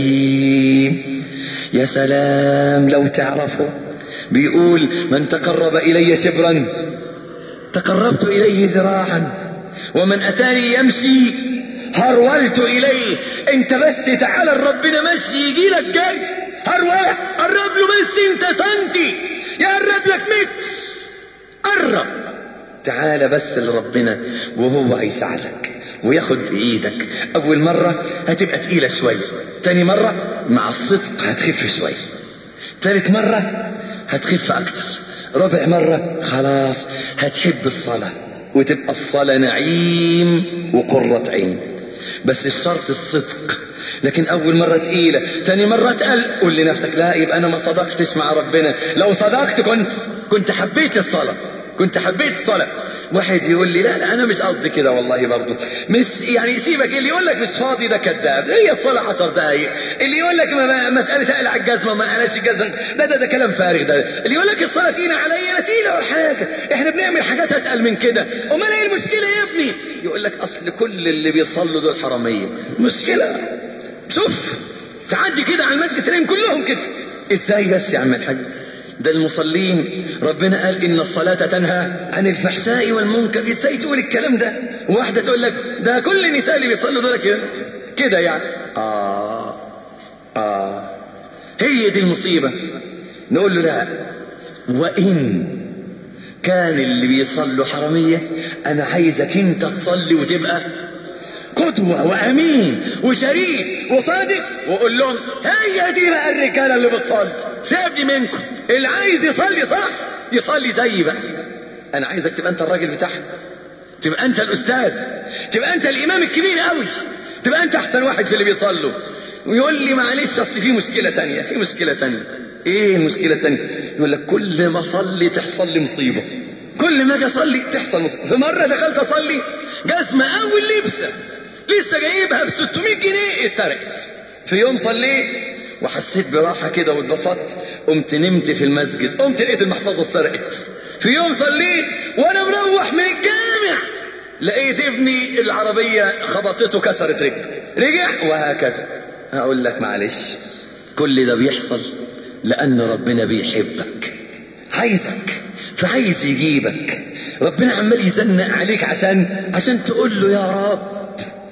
كريم يا سلام لو تعرفه بيقول من تقرب الي شبرا تقربت اليه ذراعا ومن اتاني يمشي هرولت اليه انت بس تعالى لربنا مشي يجي لك جري هرولة قرب له بس انت سنتي يقرب لك متر جرب تعال بس لربنا وهو هيساعدك وياخد بإيدك أول مرة هتبقى تقيلة شوية تاني مرة مع الصدق هتخف شوية تالت مرة هتخف أكتر رابع مرة خلاص هتحب الصلاة وتبقى الصلاة نعيم وقرة عين بس الشرط الصدق لكن أول مرة تقيلة تاني مرة تقل قول لنفسك لا يبقى أنا ما صدقتش مع ربنا لو صدقت كنت كنت حبيت الصلاة كنت حبيت الصلاة واحد يقول لي لا لا انا مش قصدي كده والله برضه مش يعني سيبك اللي يقول لك مش فاضي ده كذاب هي الصلاه 10 دقائق اللي يقول لك ما- ما- مساله اقلع الجزمه ما اقلعش الجزمه ده ده, ده كلام فارغ ده اللي يقول لك الصلاه تقيله عليا لا تقيله ولا حاجه احنا بنعمل حاجات اتقل من كده امال ايه المشكله يا ابني يقول لك اصل كل اللي بيصلوا دول حراميه مشكله شوف تعدي كده على المسجد تلاقيهم كلهم كده ازاي بس يا عم الحاج ده المصلين ربنا قال ان الصلاة تنهى عن الفحشاء والمنكر ازاي تقول الكلام ده واحدة تقول لك ده كل النساء اللي بيصلوا دول كده كده يعني اه اه هي دي المصيبة نقول له لا وان كان اللي بيصلوا حرامية انا عايزك انت تصلي وتبقى قدوة وأمين وشريف وصادق وقول لهم هي دي بقى الرجالة اللي بتصلي سيبني منكم اللي عايز يصلي صح يصلي زيي بقى أنا عايزك تبقى أنت الراجل بتاعهم تبقى أنت الأستاذ تبقى أنت الإمام الكبير قوي تبقى أنت أحسن واحد في اللي بيصلوا ويقول لي معلش أصل في مشكلة تانية في مشكلة تانية إيه المشكلة التانية يقول لك كل ما أصلي تحصل لي مصيبة كل ما اجي اصلي تحصل مصيبه في مره دخلت اصلي جزمه اول لبسه لسه جايبها ب 600 جنيه اتسرقت في يوم صليت وحسيت براحه كده واتبسطت قمت نمت في المسجد قمت لقيت المحفظه اتسرقت في يوم صليت وانا مروح من الجامع لقيت ابني العربيه خبطته كسرت رجله رجع وهكذا هقول لك معلش كل ده بيحصل لان ربنا بيحبك عايزك فعايز يجيبك ربنا عمال يزنق عليك عشان عشان تقول له يا رب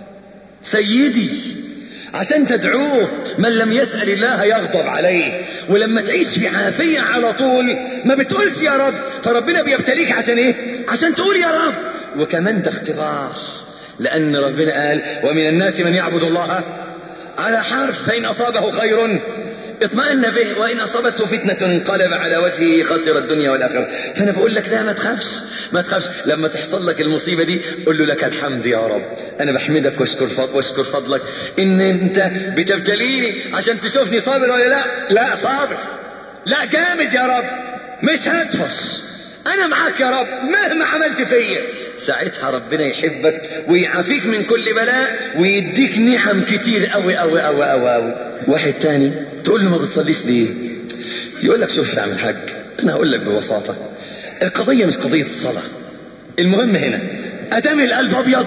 سيدي عشان تدعوه من لم يسأل الله يغضب عليه ولما تعيش في عافية على طول ما بتقولش يا رب فربنا بيبتليك عشان ايه عشان تقول يا رب وكمان ده اختبار لأن ربنا قال ومن الناس من يعبد الله على حرف فإن أصابه خير اطمأن به وإن أصابته فتنة انقلب على وجهه خسر الدنيا والآخرة فأنا بقول لك لا ما تخافش ما تخافش لما تحصل لك المصيبة دي قل له لك الحمد يا رب أنا بحمدك واشكر فضل واشكر فضلك إن أنت بتبتليني عشان تشوفني صابر ولا لا لا صابر لا جامد يا رب مش هتفش أنا معاك يا رب مهما عملت فيا ساعتها ربنا يحبك ويعافيك من كل بلاء ويديك نعم كتير قوي قوي قوي قوي قوي واحد تاني تقول له ما بتصليش ليه يقول لك شوف يا عم الحاج انا هقول لك ببساطه القضيه مش قضيه الصلاه المهم هنا ادام القلب ابيض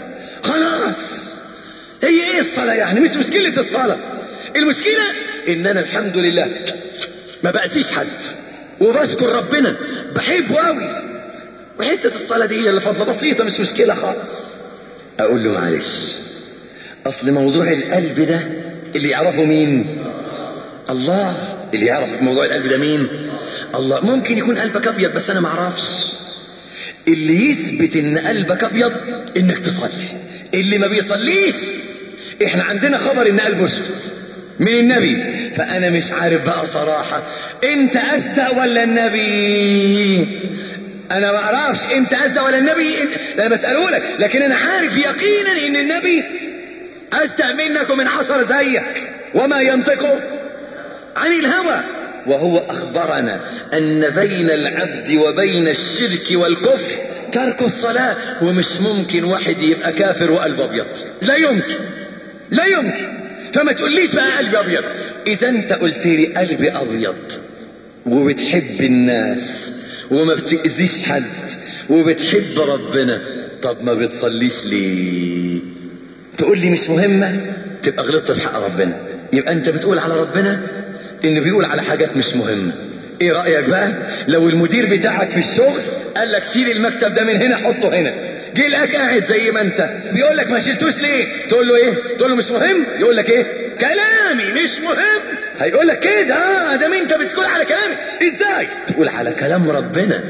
خلاص هي ايه الصلاه يعني مش مشكله الصلاه المشكله ان انا الحمد لله ما بأذيش حد وبشكر ربنا بحبه قوي وحته الصلاه دي هي اللي فضله بسيطه مش مشكله خالص اقول له معلش اصل موضوع القلب ده اللي يعرفه مين الله اللي يعرف موضوع القلب ده مين الله ممكن يكون قلبك ابيض بس انا ما اعرفش اللي يثبت ان قلبك ابيض انك تصلي اللي ما بيصليش احنا عندنا خبر ان قلبه اسود من النبي فانا مش عارف بقى صراحه انت اصدق ولا النبي انا ما اعرفش انت اصدق ولا النبي إن- انا بساله لك لكن انا عارف يقينا ان النبي أصدق منك ومن عشر زيك وما ينطق عن الهوى وهو أخبرنا أن بين العبد وبين الشرك والكفر ترك الصلاة ومش ممكن واحد يبقى كافر وقلب أبيض لا يمكن لا يمكن فما تقوليش بقى قلبي أبيض إذا أنت قلت لي قلبي أبيض وبتحب الناس وما بتأذيش حد وبتحب ربنا طب ما بتصليش ليه تقول لي مش مهمة تبقى غلطت في حق ربنا يبقى انت بتقول على ربنا انه بيقول على حاجات مش مهمة ايه رأيك بقى لو المدير بتاعك في الشغل قال لك شيل المكتب ده من هنا حطه هنا جه لك قاعد زي ما انت بيقول لك ما شلتوش ليه تقول له ايه تقول له مش مهم يقول لك ايه كلامي مش مهم هيقول لك كده اه ده انت بتقول على كلامي ازاي تقول على كلام ربنا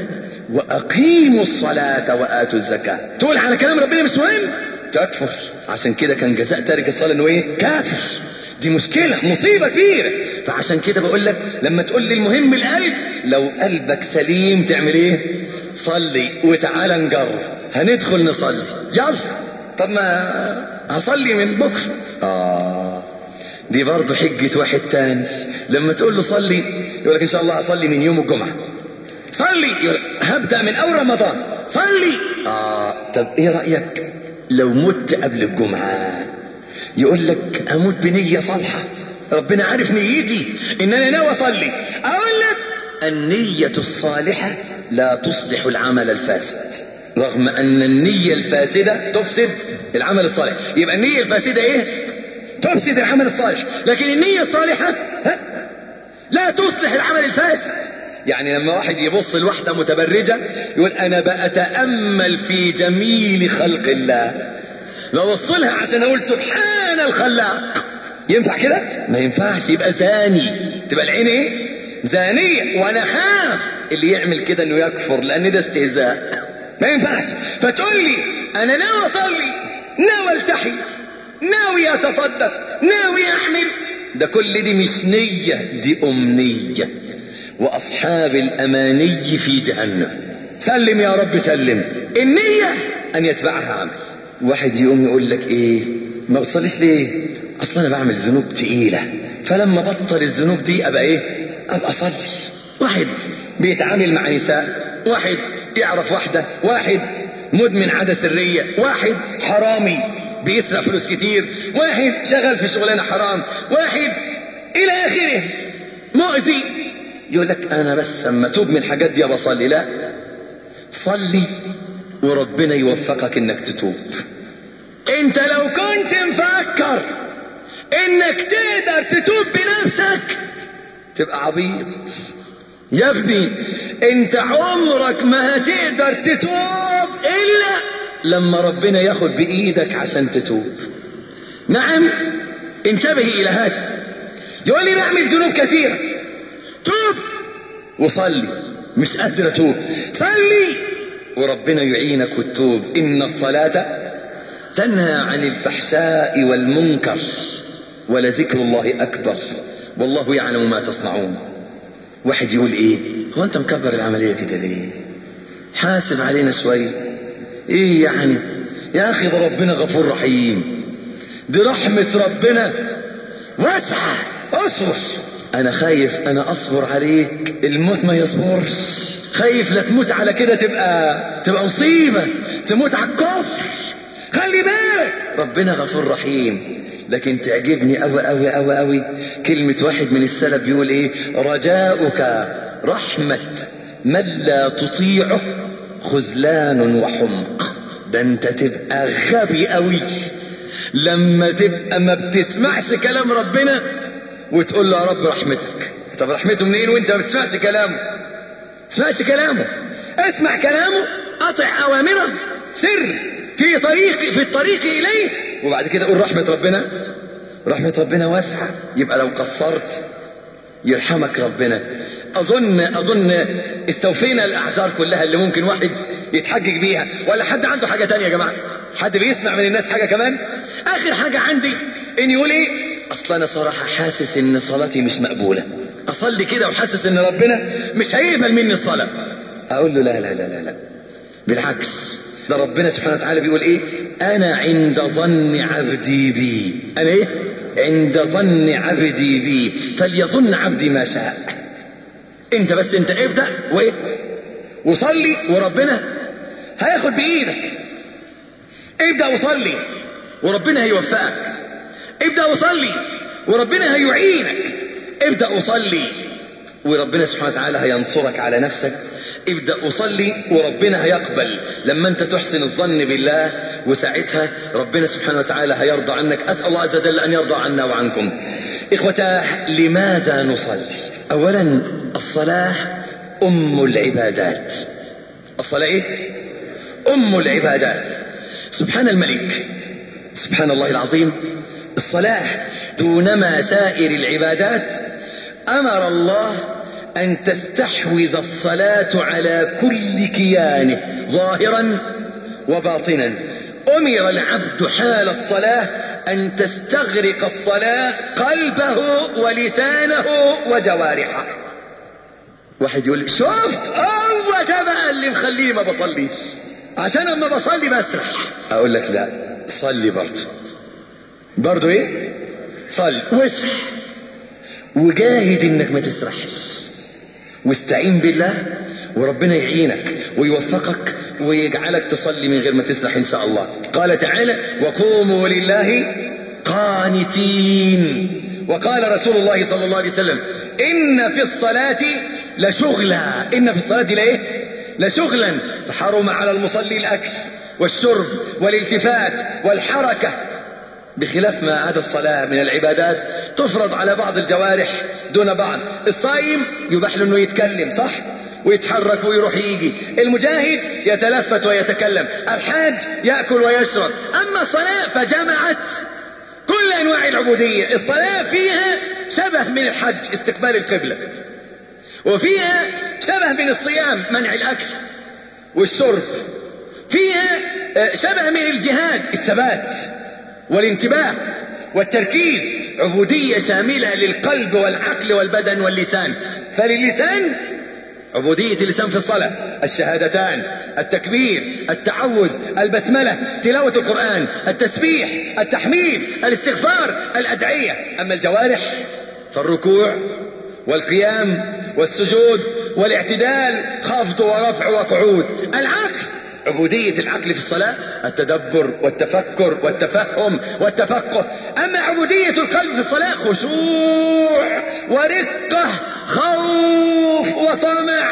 وأقيموا الصلاة وآتوا الزكاة تقول على كلام ربنا مش مهم تكفر عشان كده كان جزاء تارك الصلاة انه ايه كافر دي مشكلة مصيبة كبيرة فعشان كده بقول لك لما تقول لي المهم القلب لو قلبك سليم تعمل ايه صلي وتعالى نجرب هندخل نصلي يلا طب ما هصلي من بكرة آه دي برضه حجة واحد تاني لما تقول له صلي يقول لك إن شاء الله هصلي من يوم الجمعة صلي يقول لك هبدأ من أول رمضان صلي آه طب إيه رأيك لو مت قبل الجمعة يقول لك أموت بنية صالحة ربنا عارف نيتي إن أنا ناوي أصلي أقول لك النية الصالحة لا تصلح العمل الفاسد رغم أن النية الفاسدة تفسد العمل الصالح يبقى النية الفاسدة إيه تفسد العمل الصالح لكن النية الصالحة ها؟ لا تصلح العمل الفاسد يعني لما واحد يبص لواحدة متبرجة يقول أنا بأتأمل في جميل خلق الله ببص لها عشان أقول سبحان الخلاق ينفع كده؟ ما ينفعش يبقى زاني تبقى العين إيه؟ زانية وأنا خاف اللي يعمل كده إنه يكفر لأن ده استهزاء ما ينفعش فتقول لي أنا ناوي أصلي ناوي ألتحي ناوي أتصدق ناوي أعمل ده كل دي مش نية دي أمنية وأصحاب الأماني في جهنم سلم يا رب سلم النية أن يتبعها عمل واحد يقوم يقول لك إيه ما بتصليش ليه أصلا أنا بعمل ذنوب تقيلة فلما بطل الذنوب دي أبقى إيه أبقى أصلي واحد بيتعامل مع نساء واحد يعرف واحدة واحد مدمن عادة سرية واحد حرامي بيسرق فلوس كتير واحد شغال في شغلانة حرام واحد إلى آخره مؤذي يقول لك أنا بس أما توب من الحاجات دي بصلي لا صلي وربنا يوفقك إنك تتوب أنت لو كنت مفكر إنك تقدر تتوب بنفسك تبقى عبيط يا ابني انت عمرك ما هتقدر تتوب الا لما ربنا ياخد بايدك عشان تتوب نعم انتبه الى هذا يقول لي بعمل ذنوب كثيره توب وصلي مش قادر اتوب صلي وربنا يعينك وتتوب ان الصلاه تنهى عن الفحشاء والمنكر ولذكر الله اكبر والله يعلم ما تصنعون واحد يقول ايه هو انت مكبر العمليه كده ليه حاسب علينا شويه ايه يعني يا اخي ده ربنا غفور رحيم دي رحمه ربنا واسعه اصبر انا خايف انا اصبر عليك الموت ما يصبرش خايف لا تموت على كده تبقى تبقى مصيبه تموت على الكفر خلي بالك ربنا غفور رحيم لكن تعجبني أوي أوي أوي أوي كلمة واحد من السلف بيقول إيه رجاؤك رحمة من لا تطيعه خذلان وحمق ده انت تبقى غبي قوي لما تبقى ما بتسمعش كلام ربنا وتقول له يا رب رحمتك طب رحمته منين وانت ما بتسمعش كلامه تسمعش كلامه اسمع كلامه اطع اوامره سر في طريق في الطريق اليه وبعد كده قول رحمة ربنا رحمة ربنا واسعة يبقى لو قصرت يرحمك ربنا أظن أظن استوفينا الأعذار كلها اللي ممكن واحد يتحجج بيها ولا حد عنده حاجة تانية يا جماعة حد بيسمع من الناس حاجة كمان آخر حاجة عندي إن يقول إيه أصل أنا صراحة حاسس إن صلاتي مش مقبولة أصلي كده وحاسس إن ربنا مش هيقبل مني الصلاة أقول له لا لا لا لا, لا. بالعكس ده ربنا سبحانه وتعالى بيقول ايه انا عند ظن عبدي بي انا ايه عند ظن عبدي بي فليظن عبدي ما شاء انت بس انت ابدا وايه وصلي وربنا هياخد بايدك ابدا وصلي وربنا هيوفقك ابدا وصلي وربنا هيعينك ابدا وصلي وربنا سبحانه وتعالى هينصرك على نفسك ابدأ وصلي وربنا هيقبل لما انت تحسن الظن بالله وساعتها ربنا سبحانه وتعالى هيرضى عنك أسأل الله عز وجل أن يرضى عنا وعنكم إخوتاه لماذا نصلي أولا الصلاة أم العبادات الصلاة إيه؟ أم العبادات سبحان الملك سبحان الله العظيم الصلاة دونما سائر العبادات أمر الله أن تستحوذ الصلاة على كل كيانه ظاهرا وباطنا أمر العبد حال الصلاة أن تستغرق الصلاة قلبه ولسانه وجوارحه واحد يقول شفت هو ده بقى اللي مخليه ما بصليش عشان اما بصلي بسرح اقول لك لا صلي برضه برضه ايه صلي واسرح وجاهد انك ما تسرحش واستعين بالله وربنا يعينك ويوفقك ويجعلك تصلي من غير ما تسرح ان شاء الله قال تعالى وقوموا لله قانتين وقال رسول الله صلى الله عليه وسلم ان في الصلاه لشغلا ان في الصلاه لايه لشغلا فحرم على المصلي الاكل والشرب والالتفات والحركه بخلاف ما عدا الصلاة من العبادات تفرض على بعض الجوارح دون بعض الصائم يباح له انه يتكلم صح ويتحرك ويروح يجي المجاهد يتلفت ويتكلم الحاج يأكل ويشرب أما الصلاة فجمعت كل أنواع العبودية الصلاة فيها شبه من الحج استقبال القبلة وفيها شبه من الصيام منع الأكل والشرب فيها شبه من الجهاد الثبات والانتباه والتركيز عبودية شاملة للقلب والعقل والبدن واللسان فللسان عبودية اللسان في الصلاة الشهادتان التكبير التعوذ البسملة تلاوة القرآن التسبيح التحميد الاستغفار الأدعية أما الجوارح فالركوع والقيام والسجود والاعتدال خفض ورفع وقعود العقل عبودية العقل في الصلاة التدبر والتفكر والتفهم والتفقه أما عبودية القلب في الصلاة خشوع ورقة خوف وطمع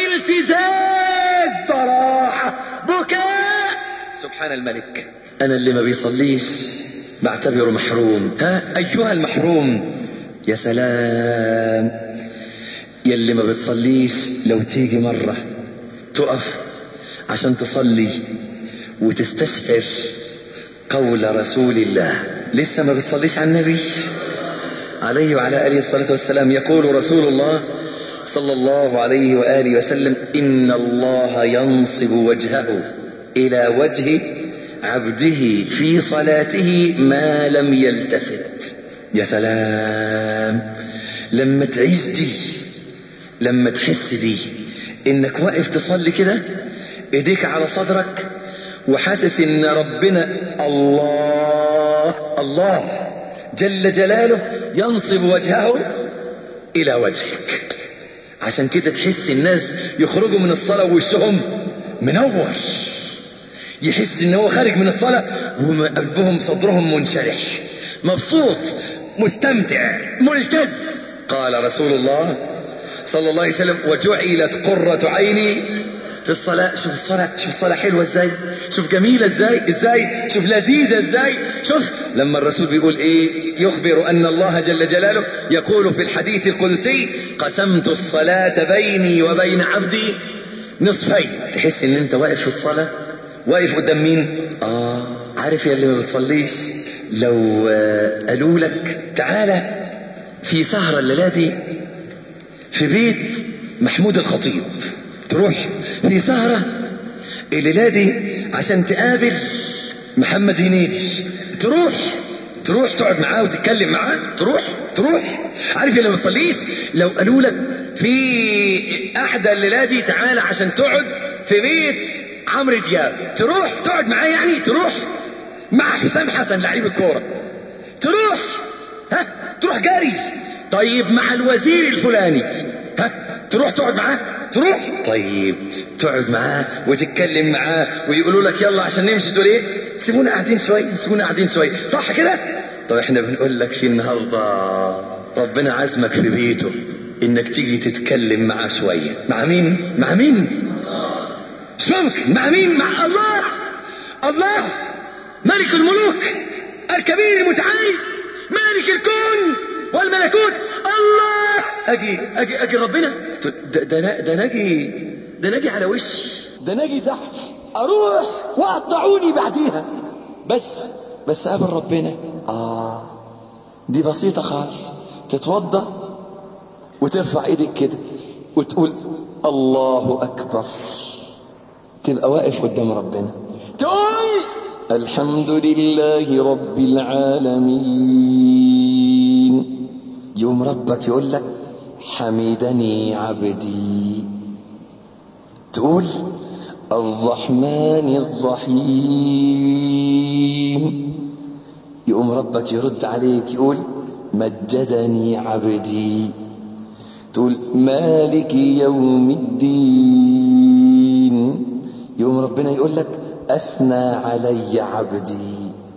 التزاز ضراعة بكاء سبحان الملك أنا اللي ما بيصليش بعتبره محروم ها أيها المحروم يا سلام يلي ما بتصليش لو تيجي مرة تقف عشان تصلي وتستشعر قول رسول الله لسه ما بتصليش على النبي عليه وعلى آله الصلاة والسلام يقول رسول الله صلى الله عليه وآله وسلم إن الله ينصب وجهه إلى وجه عبده في صلاته ما لم يلتفت يا سلام لما تعيش دي لما تحس دي انك واقف تصلي كده ايديك على صدرك وحاسس ان ربنا الله الله جل جلاله ينصب وجهه الى وجهك عشان كده تحس الناس يخرجوا من الصلاة ووشهم منور يحس ان هو خارج من الصلاة وقلبهم صدرهم منشرح مبسوط مستمتع ملتذ قال رسول الله صلى الله عليه وسلم وجعلت قرة عيني في الصلاة شوف الصلاة شوف الصلاة حلوة ازاي شوف جميلة ازاي ازاي شوف لذيذة ازاي شوف لما الرسول بيقول ايه يخبر ان الله جل جلاله يقول في الحديث القدسي قسمت الصلاة بيني وبين عبدي نصفين تحس ان انت واقف في الصلاة واقف قدام مين اه عارف يا اللي ما بتصليش لو آه قالوا لك تعالى في سهرة الليلة دي في بيت محمود الخطيب تروح في سهرة الليلة دي عشان تقابل محمد هنيدي تروح تروح تقعد معاه وتتكلم معاه تروح تروح عارف اللي ما بتصليش لو قالوا لك في احدى الليلة دي تعالى عشان تقعد في بيت عمرو دياب تروح تقعد معاه يعني تروح مع حسام حسن لعيب الكورة تروح ها تروح جاري طيب مع الوزير الفلاني ها تروح تقعد معاه تروح طيب تقعد معاه وتتكلم معاه ويقولوا لك يلا عشان نمشي تقول ايه سيبونا قاعدين شويه سيبونا قاعدين شويه صح كده طب احنا بنقول لك في النهارده ربنا عزمك في بيته انك تيجي تتكلم معاه شويه مع مين مع مين مش ممكن مع مين مع الله الله ملك الملوك الكبير المتعال مالك الكون والملكوت الله اجي اجي اجي ربنا ده ده ده ناجي ده ناجي على وشي ده ناجي زحف اروح وقطعوني بعديها بس بس قابل ربنا اه دي بسيطة خالص تتوضى وترفع ايدك كده وتقول الله أكبر تبقى واقف قدام ربنا تقول الحمد لله رب العالمين يوم ربك يقول لك حمدني عبدي تقول الرحمن الرحيم يقوم ربك يرد عليك يقول مجدني عبدي تقول مالك يوم الدين يوم ربنا يقول لك أثنى علي عبدي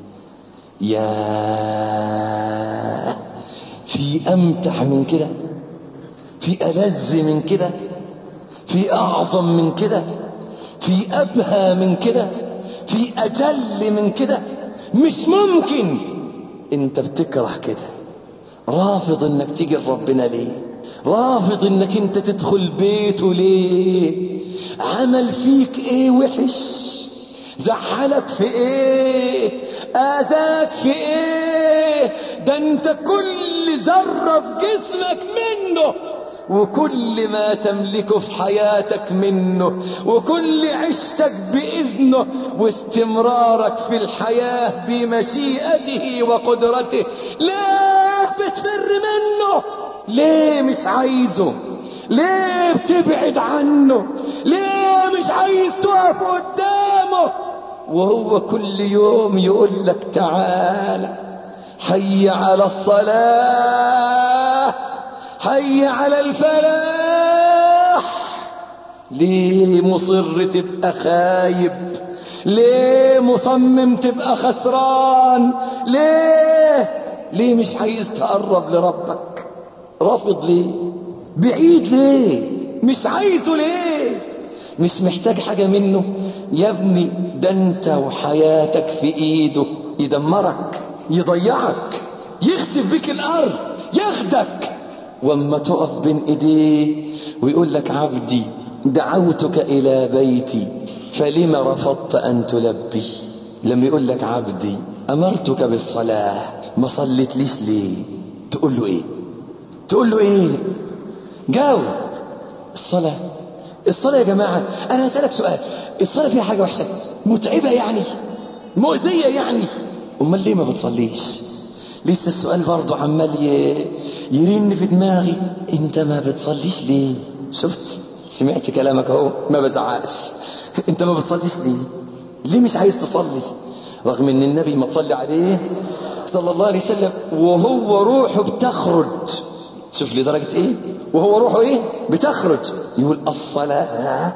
يا في أمتع من كده في ألذ من كده في أعظم من كده في أبهى من كده في أجل من كده مش ممكن انت بتكره كده رافض انك تيجي لربنا ليه رافض انك انت تدخل بيته ليه عمل فيك ايه وحش زعلك في ايه اذاك في ايه ده انت كل ذرة في جسمك منه وكل ما تملكه في حياتك منه وكل عشتك بإذنه واستمرارك في الحياة بمشيئته وقدرته ليه بتفر منه ليه مش عايزه ليه بتبعد عنه ليه مش عايز تقف قدامه وهو كل يوم يقول لك تعالى حي على الصلاة حي على الفلاح ليه مصر تبقى خايب ليه مصمم تبقى خسران ليه ليه مش عايز تقرب لربك رافض ليه بعيد ليه مش عايزه ليه مش محتاج حاجة منه يا ابني ده انت وحياتك في ايده يدمرك يضيعك يخسف بك الارض ياخدك واما تقف بين ايديه ويقول لك عبدي دعوتك الى بيتي فلم رفضت ان تلبي لما يقول لك عبدي امرتك بالصلاه ما صليت ليش ليه تقول له ايه تقول له ايه جاوب الصلاه الصلاه يا جماعه انا هسالك سؤال الصلاه فيها حاجه وحشه متعبه يعني مؤذيه يعني امال ليه ما بتصليش لسه السؤال برضه عمال ي- يرن في دماغي انت ما بتصليش ليه شفت سمعت كلامك اهو ما بزعقش انت ما بتصليش ليه ليه مش عايز تصلي رغم ان النبي ما تصلي عليه صلى الله عليه وسلم وهو روحه بتخرج شوف لدرجة ايه وهو روحه ايه بتخرج يقول الصلاة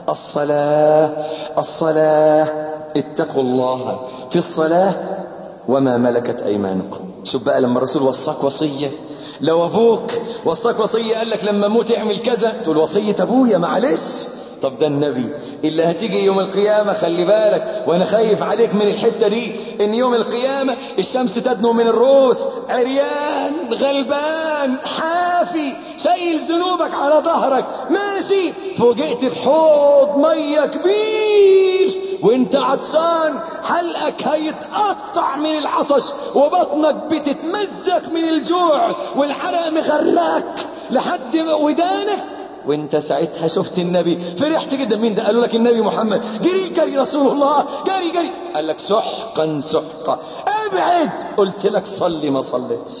الصلاة الصلاة اتقوا الله في الصلاة وما ملكت ايمانكم شوف بقى لما الرسول وصاك وصية لو ابوك وصاك وصية قال لك لما موت اعمل كذا تقول وصية ابويا معلش طب ده النبي اللي هتيجي يوم القيامة خلي بالك وانا خايف عليك من الحتة دي ان يوم القيامة الشمس تدنو من الرؤوس عريان غلبان حافي شايل ذنوبك على ظهرك ماشي فوجئت بحوض مية كبير وانت عطشان حلقك هيتقطع من العطش وبطنك بتتمزق من الجوع والحرق مغرقك لحد ودانك وانت ساعتها شفت النبي فرحت جدا مين ده قالوا لك النبي محمد جري جري رسول الله جري جري قال لك سحقا سحقا ابعد قلت لك صلي ما صليتش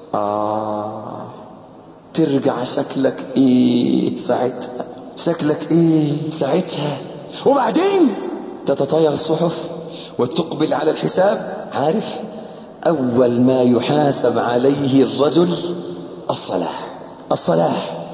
اه ترجع شكلك ايه ساعتها شكلك ايه ساعتها وبعدين تتطاير الصحف وتقبل على الحساب عارف اول ما يحاسب عليه الرجل الصلاه الصلاه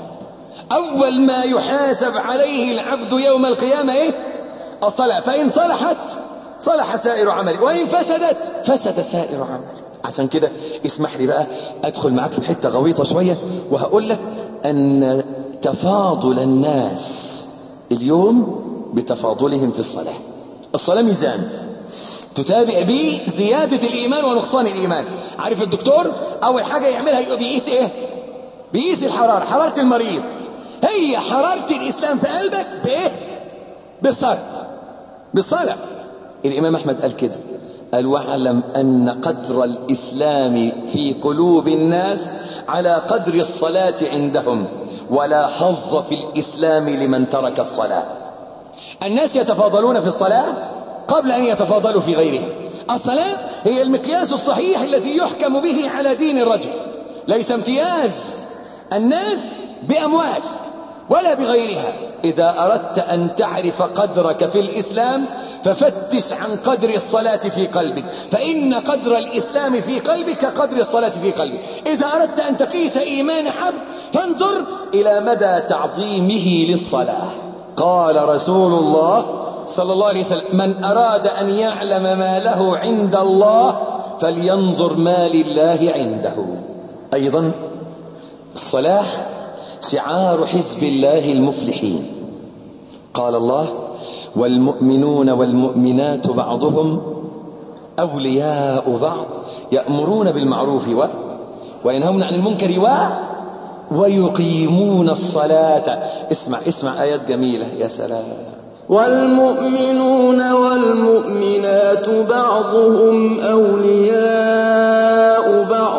أول ما يحاسب عليه العبد يوم القيامة إيه؟ الصلاة فإن صلحت صلح سائر عملك وإن فسدت فسد سائر عملك عشان كده اسمح لي بقى أدخل معاك في حتة غويطة شوية وهقول لك أن تفاضل الناس اليوم بتفاضلهم في الصلاة الصلاة ميزان تتابع به زيادة الإيمان ونقصان الإيمان عارف الدكتور أول حاجة يعملها يبقى بيقيس إيه بيقيس الحرارة حرارة المريض هي حرارة الإسلام في قلبك بإيه بالصلاة بالصلاة الإمام أحمد قال كده قال واعلم أن قدر الإسلام في قلوب الناس على قدر الصلاة عندهم ولا حظ في الإسلام لمن ترك الصلاة الناس يتفاضلون في الصلاة قبل أن يتفاضلوا في غيرها الصلاة هي المقياس الصحيح الذي يحكم به على دين الرجل ليس امتياز الناس بأموال ولا بغيرها إذا أردت أن تعرف قدرك في الإسلام ففتش عن قدر الصلاة في قلبك فإن قدر الإسلام في قلبك كقدر الصلاة في قلبك إذا أردت أن تقيس إيمان عبد فانظر إلى مدى تعظيمه للصلاة قال رسول الله صلى الله عليه وسلم من أراد أن يعلم ما له عند الله فلينظر ما لله عنده أيضا الصلاة شعار حزب الله المفلحين قال الله والمؤمنون والمؤمنات بعضهم أولياء بعض يأمرون بالمعروف و وينهون عن المنكر و ويقيمون الصلاة اسمع اسمع آيات جميلة يا سلام والمؤمنون والمؤمنات بعضهم أولياء بعض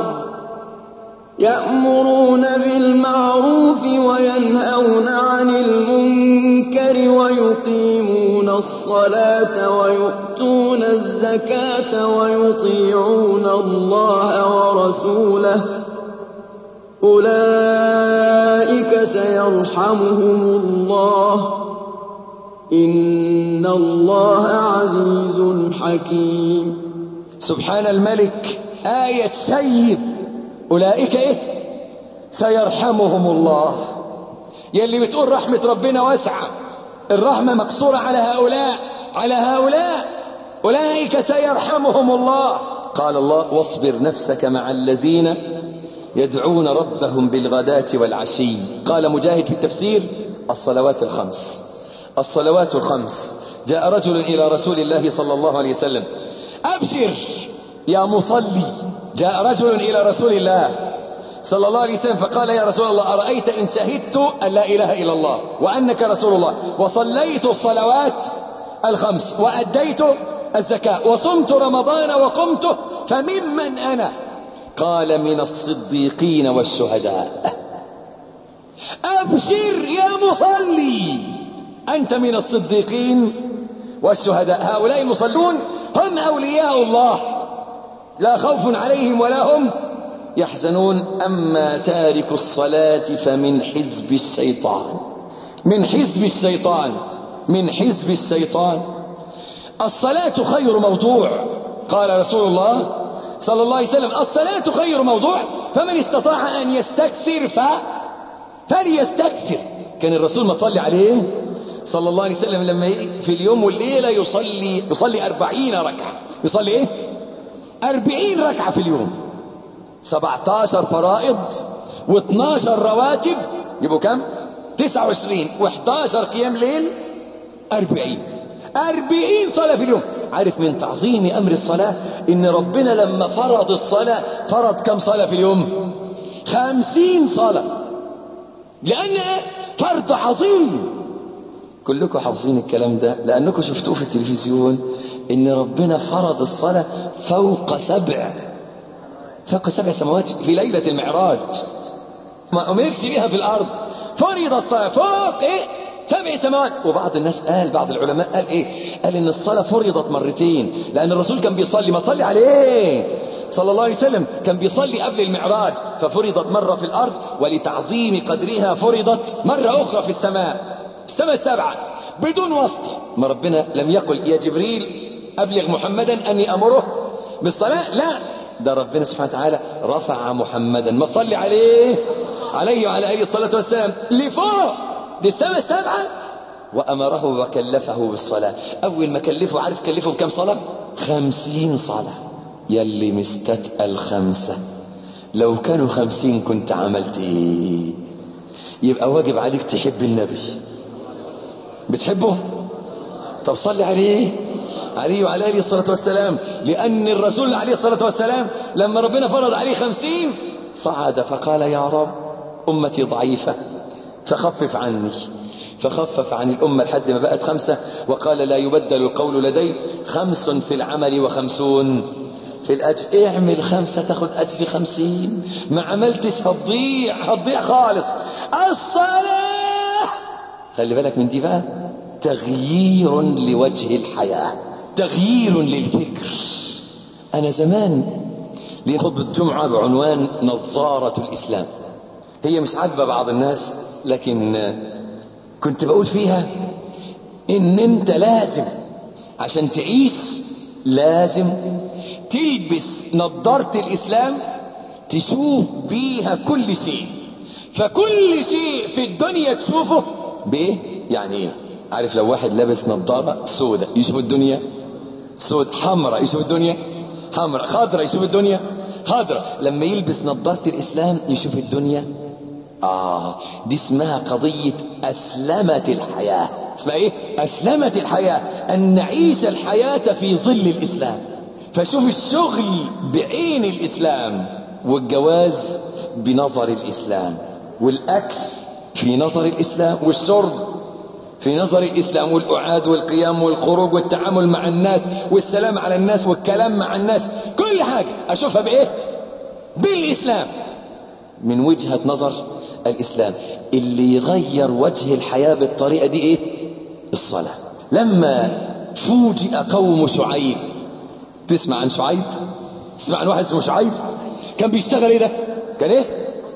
يأمرون بالمعروف وينهون عن المنكر ويقيمون الصلاة ويؤتون الزكاة ويطيعون الله ورسوله أولئك سيرحمهم الله إن الله عزيز حكيم سبحان الملك آية سيب أولئك إيه سيرحمهم الله يلي بتقول رحمة ربنا واسعة الرحمة مقصورة على هؤلاء على هؤلاء أولئك سيرحمهم الله قال الله واصبر نفسك مع الذين يدعون ربهم بالغداة والعشي قال مجاهد في التفسير الصلوات الخمس الصلوات الخمس جاء رجل إلى رسول الله صلى الله عليه وسلم أبشر يا مصلي جاء رجل إلى رسول الله صلى الله عليه وسلم فقال يا رسول الله أرأيت إن شهدت أن لا إله إلا الله وأنك رسول الله وصليت الصلوات الخمس وأديت الزكاة وصمت رمضان وقمته فممن أنا قال من الصديقين والشهداء أبشر يا مصلي أنت من الصديقين والشهداء هؤلاء المصلون هم أولياء الله لا خوف عليهم ولا هم يحزنون أما تارك الصلاة فمن حزب الشيطان من حزب الشيطان من حزب الشيطان الصلاة خير موضوع قال رسول الله صلى الله عليه وسلم الصلاة خير موضوع فمن استطاع أن يستكثر ف... فليستكثر كان الرسول ما تصلي عليه صلى الله عليه وسلم لما في اليوم والليلة يصلي يصلي أربعين ركعة يصلي إيه أربعين ركعة في اليوم سبعة عشر فرائض و12 رواتب يبقوا كم تسعة وعشرين و11 قيام ليل أربعين أربعين صلاة في اليوم عارف من تعظيم أمر الصلاة إن ربنا لما فرض الصلاة فرض كم صلاة في اليوم خمسين صلاة لأنها فرض عظيم كلكم حافظين الكلام ده لأنكم شفتوه في التلفزيون إن ربنا فرض الصلاة فوق سبع فوق سبع سماوات في ليلة المعراج ما أمرش بها في الأرض فرض الصلاة فوق إيه سبع سماوات وبعض الناس قال بعض العلماء قال ايه قال ان الصلاة فرضت مرتين لان الرسول كان بيصلي ما تصلي عليه صلى الله عليه وسلم كان بيصلي قبل المعراج ففرضت مرة في الارض ولتعظيم قدرها فرضت مرة اخرى في السماء السماء السبعة بدون واسطة ما ربنا لم يقل يا جبريل ابلغ محمدا اني امره بالصلاة لا ده ربنا سبحانه وتعالى رفع محمدا ما تصلي عليه عليه وعلى اله الصلاة والسلام لفوق دي السماء السبعة وأمره وكلفه بالصلاة أول ما كلفه عارف كلفه بكم صلاة خمسين صلاة يلي مستتقل خمسة لو كانوا خمسين كنت عملت ايه يبقى واجب عليك تحب النبي بتحبه طب صلي عليه عليه وعلى آله الصلاة والسلام لأن الرسول عليه الصلاة والسلام لما ربنا فرض عليه خمسين صعد فقال يا رب أمتي ضعيفة فخفف عني فخفف عن الأمة لحد ما بقت خمسة وقال لا يبدل القول لدي خمس في العمل وخمسون في الأجر اعمل خمسة تاخد أجر خمسين ما عملتش هتضيع هتضيع خالص الصلاة خلي بالك من دي بقى تغيير لوجه الحياة تغيير للفكر أنا زمان لي خطبة جمعة بعنوان نظارة الإسلام هي مش عاجبة بعض الناس لكن كنت بقول فيها إن أنت لازم عشان تعيش لازم تلبس نظارة الإسلام تشوف بيها كل شيء فكل شيء في الدنيا تشوفه بإيه؟ يعني إيه؟ عارف لو واحد لابس نظارة سوداء يشوف الدنيا سود حمراء يشوف الدنيا حمراء خضراء يشوف الدنيا خضراء لما يلبس نظارة الإسلام يشوف الدنيا آه دي اسمها قضية أسلمة الحياة اسمها إيه؟ أسلمة الحياة أن نعيش الحياة في ظل الإسلام فشوف الشغل بعين الإسلام والجواز بنظر الإسلام والأكل في نظر الإسلام والشرب في نظر الإسلام والأعاد والقيام والخروج والتعامل مع الناس والسلام على الناس والكلام مع الناس كل حاجة أشوفها بإيه بالإسلام من وجهة نظر الإسلام اللي يغير وجه الحياة بالطريقة دي إيه الصلاة لما فوجئ قوم شعيب تسمع عن شعيب تسمع عن واحد اسمه شعيب كان بيشتغل ايه ده كان ايه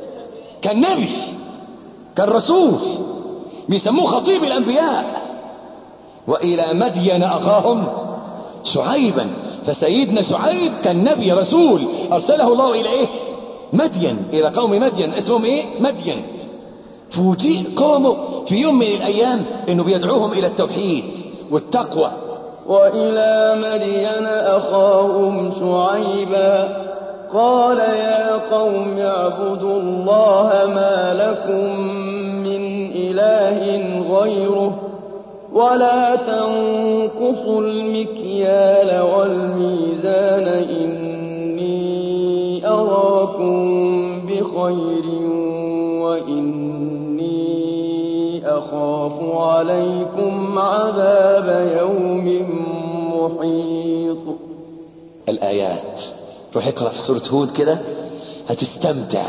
كان نبي كان رسول بيسموه خطيب الانبياء والى مدين اخاهم شعيبا فسيدنا شعيب كان نبي رسول ارسله الله الى ايه مدين الى قوم مدين اسمهم ايه مدين فوجئ قومه في يوم من الايام انه بيدعوهم الى التوحيد والتقوى وإلى مدين أخاهم شعيبا قال يا قوم اعبدوا الله ما لكم من إله غيره ولا تنقصوا المكيال والميزان إني أراكم بخير وإني أخاف عليكم عذاب يوم محيط الآيات روح اقرأ في سورة هود كده هتستمتع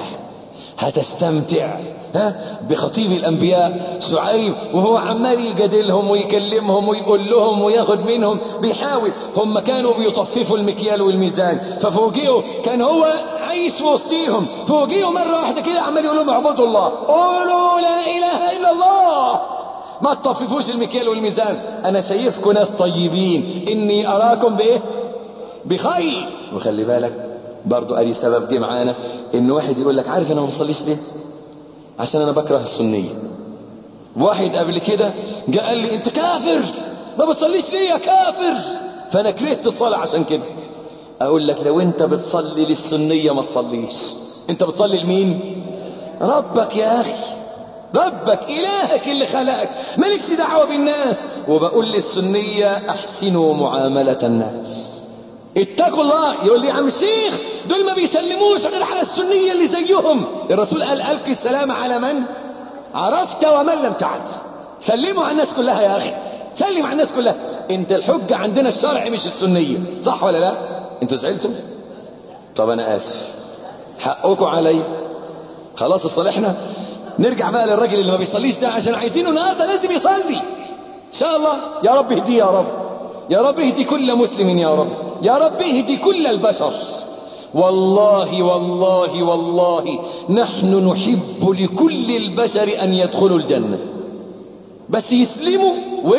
هتستمتع ها بخطيب الأنبياء شعيب وهو عمال يجادلهم ويكلمهم ويقول لهم وياخد منهم بيحاول هم كانوا بيطففوا المكيال والميزان ففوجئوا كان هو عايش وسطيهم فوجئوا مرة واحدة كده عمال يقول لهم اعبدوا الله قولوا لا إله إلا الله ما تطففوش المكيال والميزان أنا شايفكم ناس طيبين إني أراكم بإيه بخير وخلي بالك برضو ادي سبب جه معانا ان واحد يقول لك عارف انا ما بصليش ليه عشان انا بكره السنيه واحد قبل كده جاء قال لي انت كافر ما بتصليش ليه يا كافر فانا كرهت الصلاه عشان كده اقول لك لو انت بتصلي للسنيه ما تصليش انت بتصلي لمين ربك يا اخي ربك إلهك اللي خلقك مالكش دعوة بالناس وبقول للسنية أحسنوا معاملة الناس اتقوا الله يقول لي يا عم الشيخ دول ما بيسلموش غير على السنية اللي زيهم الرسول قال ألق السلام على من عرفت ومن لم تعرف سلموا على الناس كلها يا أخي سلم على الناس كلها انت الحجة عندنا الشرع مش السنية صح ولا لا انتوا زعلتوا طب انا اسف حقكم علي خلاص صالحنا نرجع بقى للراجل اللي ما بيصليش ده عشان عايزينه النهارده لازم يصلي ان شاء الله يا رب اهديه يا رب يا رب اهدي كل مسلم يا رب يا رب اهدي كل البشر والله والله والله نحن نحب لكل البشر ان يدخلوا الجنه بس يسلموا و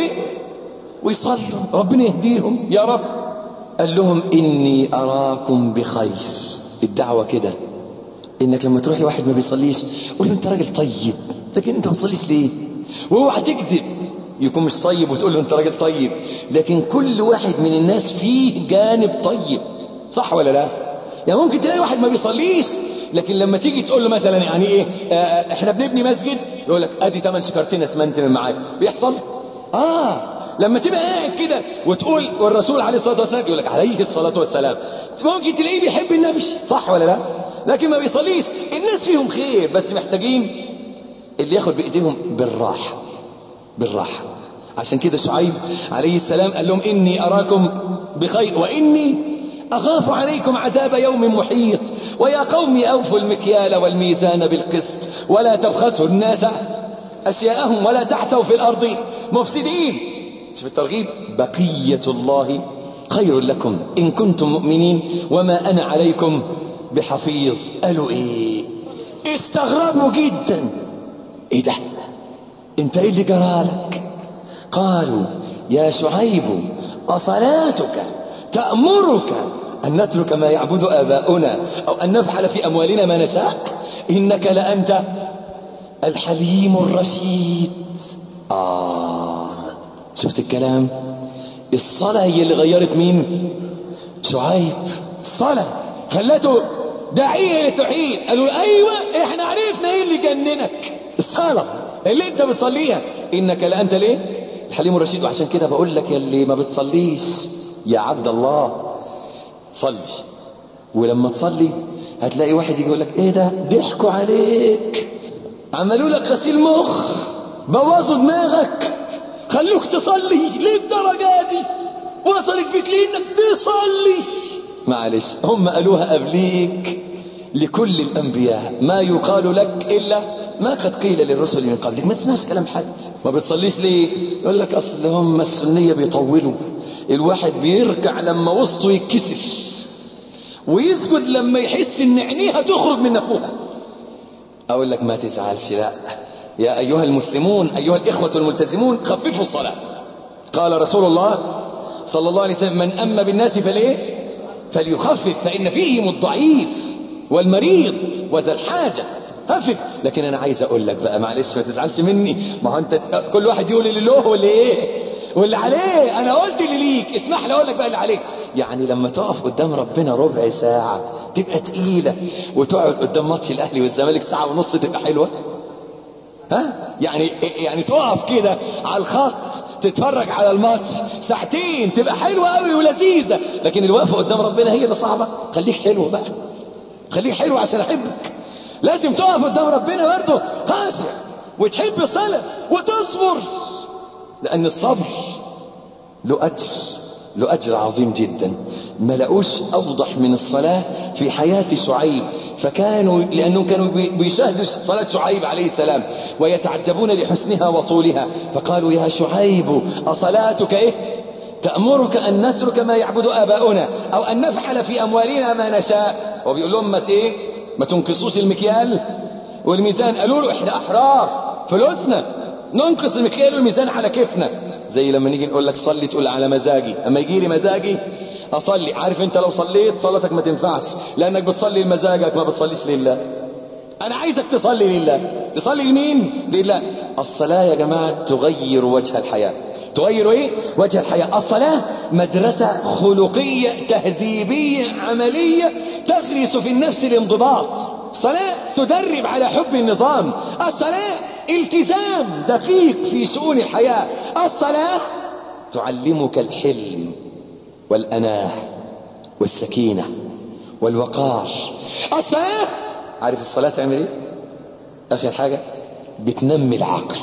ويصلوا ربنا يهديهم يا رب قال لهم اني اراكم بخير الدعوه كده انك لما تروح لواحد ما بيصليش قول له انت راجل طيب لكن انت ما بتصليش ليه واوعى تكذب يكون مش طيب وتقول له انت راجل طيب لكن كل واحد من الناس فيه جانب طيب صح ولا لا يعني ممكن تلاقي واحد ما بيصليش لكن لما تيجي تقول له مثلا يعني ايه آه احنا بنبني مسجد يقول لك ادي ثمان شكرتين اسمنت من معايا بيحصل اه لما تبقى قاعد كده وتقول والرسول عليه الصلاه والسلام يقول لك عليه الصلاه والسلام ممكن تلاقيه بيحب النبي صح ولا لا لكن ما بيصليش الناس فيهم خير بس محتاجين اللي ياخد بايديهم بالراحه بالراحه عشان كده شعيب عليه السلام قال لهم اني اراكم بخير واني أخاف عليكم عذاب يوم محيط ويا قوم أوفوا المكيال والميزان بالقسط ولا تبخسوا الناس أشياءهم ولا تعثوا في الأرض مفسدين شوف الترغيب بقية الله خير لكم إن كنتم مؤمنين وما أنا عليكم بحفيظ قالوا إيه استغربوا جدا إيه ده انت ايه اللي جرالك قالوا يا شعيب أصلاتك تأمرك أن نترك ما يعبد آباؤنا أو أن نفعل في أموالنا ما نشاء إنك لأنت الحليم الرشيد آه شفت الكلام الصلاة هي اللي غيرت مين شعيب الصلاة خلته داعية للتوحيد قالوا له أيوة احنا عرفنا ايه اللي جننك الصلاة اللي انت بتصليها انك لأنت ليه الحليم الرشيد وعشان كده بقول لك يا اللي ما بتصليش يا عبد الله صلي ولما تصلي هتلاقي واحد يجي يقول لك ايه ده ضحكوا عليك عملوا لك غسيل مخ بوظوا دماغك خلوك تصلي ليه الدرجة دي وصلت بك ليه انك تصلي معلش هم قالوها قبليك لكل الانبياء ما يقال لك الا ما قد قيل للرسل من قبلك ما تسمعش كلام حد ما بتصليش ليه يقول لك اصل هم السنيه بيطولوا الواحد بيركع لما وسطه يتكسف ويسجد لما يحس ان عينيه هتخرج من نافوخه اقول لك ما تزعلش لا يا ايها المسلمون ايها الاخوه الملتزمون خففوا الصلاه قال رسول الله صلى الله عليه وسلم من اما بالناس فليه فليخفف فان فيهم الضعيف والمريض وذا الحاجه خفف لكن انا عايز اقول لك بقى معلش ما تزعلش مني ما هو انت كل واحد يقول اللي له واللي ايه واللي عليه انا قلت اللي ليك اسمح لي اقول لك بقى اللي عليك يعني لما تقف قدام ربنا ربع ساعه تبقى تقيله وتقعد قدام ماتش الاهلي والزمالك ساعه ونص تبقى حلوه ها يعني يعني تقف كده على الخط تتفرج على الماتش ساعتين تبقى حلوه قوي ولذيذه لكن الوقفه قدام ربنا هي اللي صعبه خليك حلو بقى خليك حلو عشان احبك لازم تقف قدام ربنا برضه خاشع وتحب الصلاه وتصبر لان الصبر له اجر له اجر عظيم جدا ما لقوش اوضح من الصلاه في حياه شعيب فكانوا لانهم كانوا بيشاهدوا صلاه شعيب عليه السلام ويتعجبون لحسنها وطولها فقالوا يا شعيب اصلاتك ايه تأمرك أن نترك ما يعبد آباؤنا أو أن نفعل في أموالنا ما نشاء وبيقول لهم ما إيه ما تنقصوش المكيال والميزان قالوا له احنا أحرار فلوسنا ننقص المكيال والميزان على كيفنا زي لما نيجي نقول لك صلي تقول على مزاجي اما يجي لي مزاجي اصلي عارف انت لو صليت صلاتك ما تنفعش لانك بتصلي لمزاجك ما بتصليش لله انا عايزك تصلي لله تصلي لمين لله الصلاه يا جماعه تغير وجه الحياه تغير ايه وجه الحياه الصلاه مدرسه خلقيه تهذيبيه عمليه تغرس في النفس الانضباط الصلاه تدرب على حب النظام الصلاه التزام دقيق في شؤون الحياه الصلاه تعلمك الحلم والأناة والسكينة والوقار الصلاة عارف الصلاة تعمل ايه آخر حاجة بتنمي العقل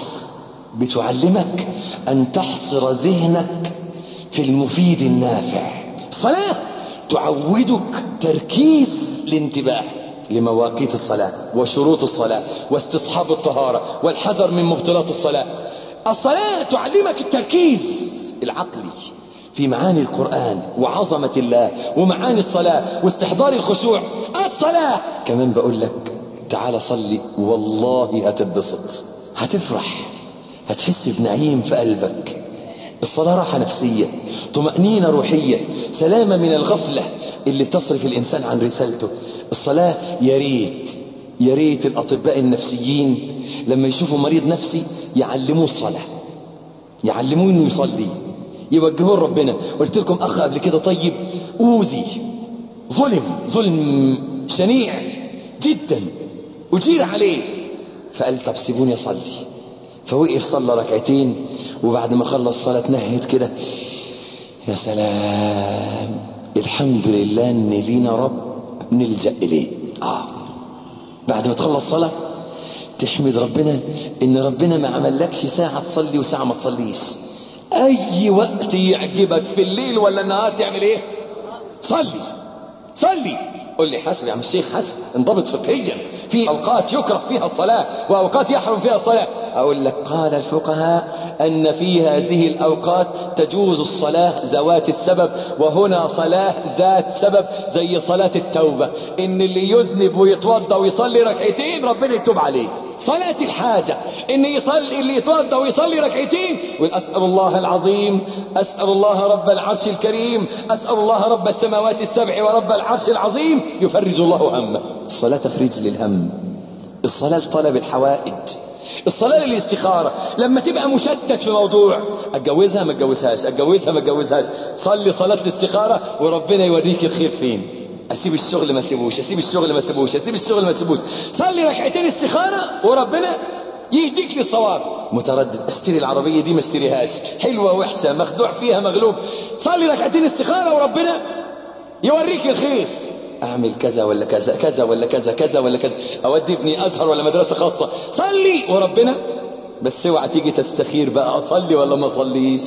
بتعلمك أن تحصر ذهنك في المفيد النافع الصلاة تعودك تركيز الانتباه لمواقيت الصلاة وشروط الصلاة واستصحاب الطهارة والحذر من مبطلات الصلاة الصلاة تعلمك التركيز العقلي في معاني القرآن وعظمة الله ومعاني الصلاة واستحضار الخشوع الصلاة كمان بقول لك تعال صلي والله هتتبسط هتفرح هتحس بنعيم في قلبك الصلاة راحة نفسية طمأنينة روحية سلامة من الغفلة اللي بتصرف الإنسان عن رسالته الصلاة يا ريت يا ريت الأطباء النفسيين لما يشوفوا مريض نفسي يعلموه الصلاة يعلموه إنه يصلي يوجهوه لربنا قلت لكم أخ قبل كده طيب أوذي ظلم ظلم شنيع جدا أجير عليه فقال طب سيبوني أصلي فوقف صلى ركعتين وبعد ما خلص صلاة نهت كده يا سلام الحمد لله ان لينا رب نلجأ اليه اه بعد ما تخلص صلاة تحمد ربنا ان ربنا ما عملكش ساعة تصلي وساعة ما تصليش اي وقت يعجبك في الليل ولا النهار تعمل ايه صلي صلي قل لي حسب يا عم الشيخ حسب انضبط فقهيا في اوقات يكره فيها الصلاه واوقات يحرم فيها الصلاه اقول لك قال الفقهاء ان في هذه الاوقات تجوز الصلاه ذوات السبب وهنا صلاه ذات سبب زي صلاه التوبه ان اللي يذنب ويتوضا ويصلي ركعتين ربنا يتوب عليه صلاة الحاجة إن يصلي اللي يتوضا ويصلي ركعتين يقول أسأل الله العظيم أسأل الله رب العرش الكريم أسأل الله رب السماوات السبع ورب العرش العظيم يفرج الله همه الصلاة تفريج للهم الصلاة لطلب الحوائج الصلاة للاستخارة لما تبقى مشتت في موضوع اتجوزها ما اتجوزهاش اتجوزها ما اتجوزهاش صلي صلاة الاستخارة وربنا يوريك الخير فين اسيب الشغل ما اسيبوش اسيب الشغل ما اسيبوش اسيب الشغل ما اسيبوش صلي ركعتين استخاره وربنا يهديك للصواب متردد اشتري العربيه دي ما اشتريهاش حلوه وحشه مخدوع فيها مغلوب صلي ركعتين استخاره وربنا يوريك الخير اعمل كذا ولا كذا كذا ولا كذا كذا ولا كذا اودي ابني ازهر ولا مدرسه خاصه صلي وربنا بس اوعى تيجي تستخير بقى اصلي ولا ما اصليش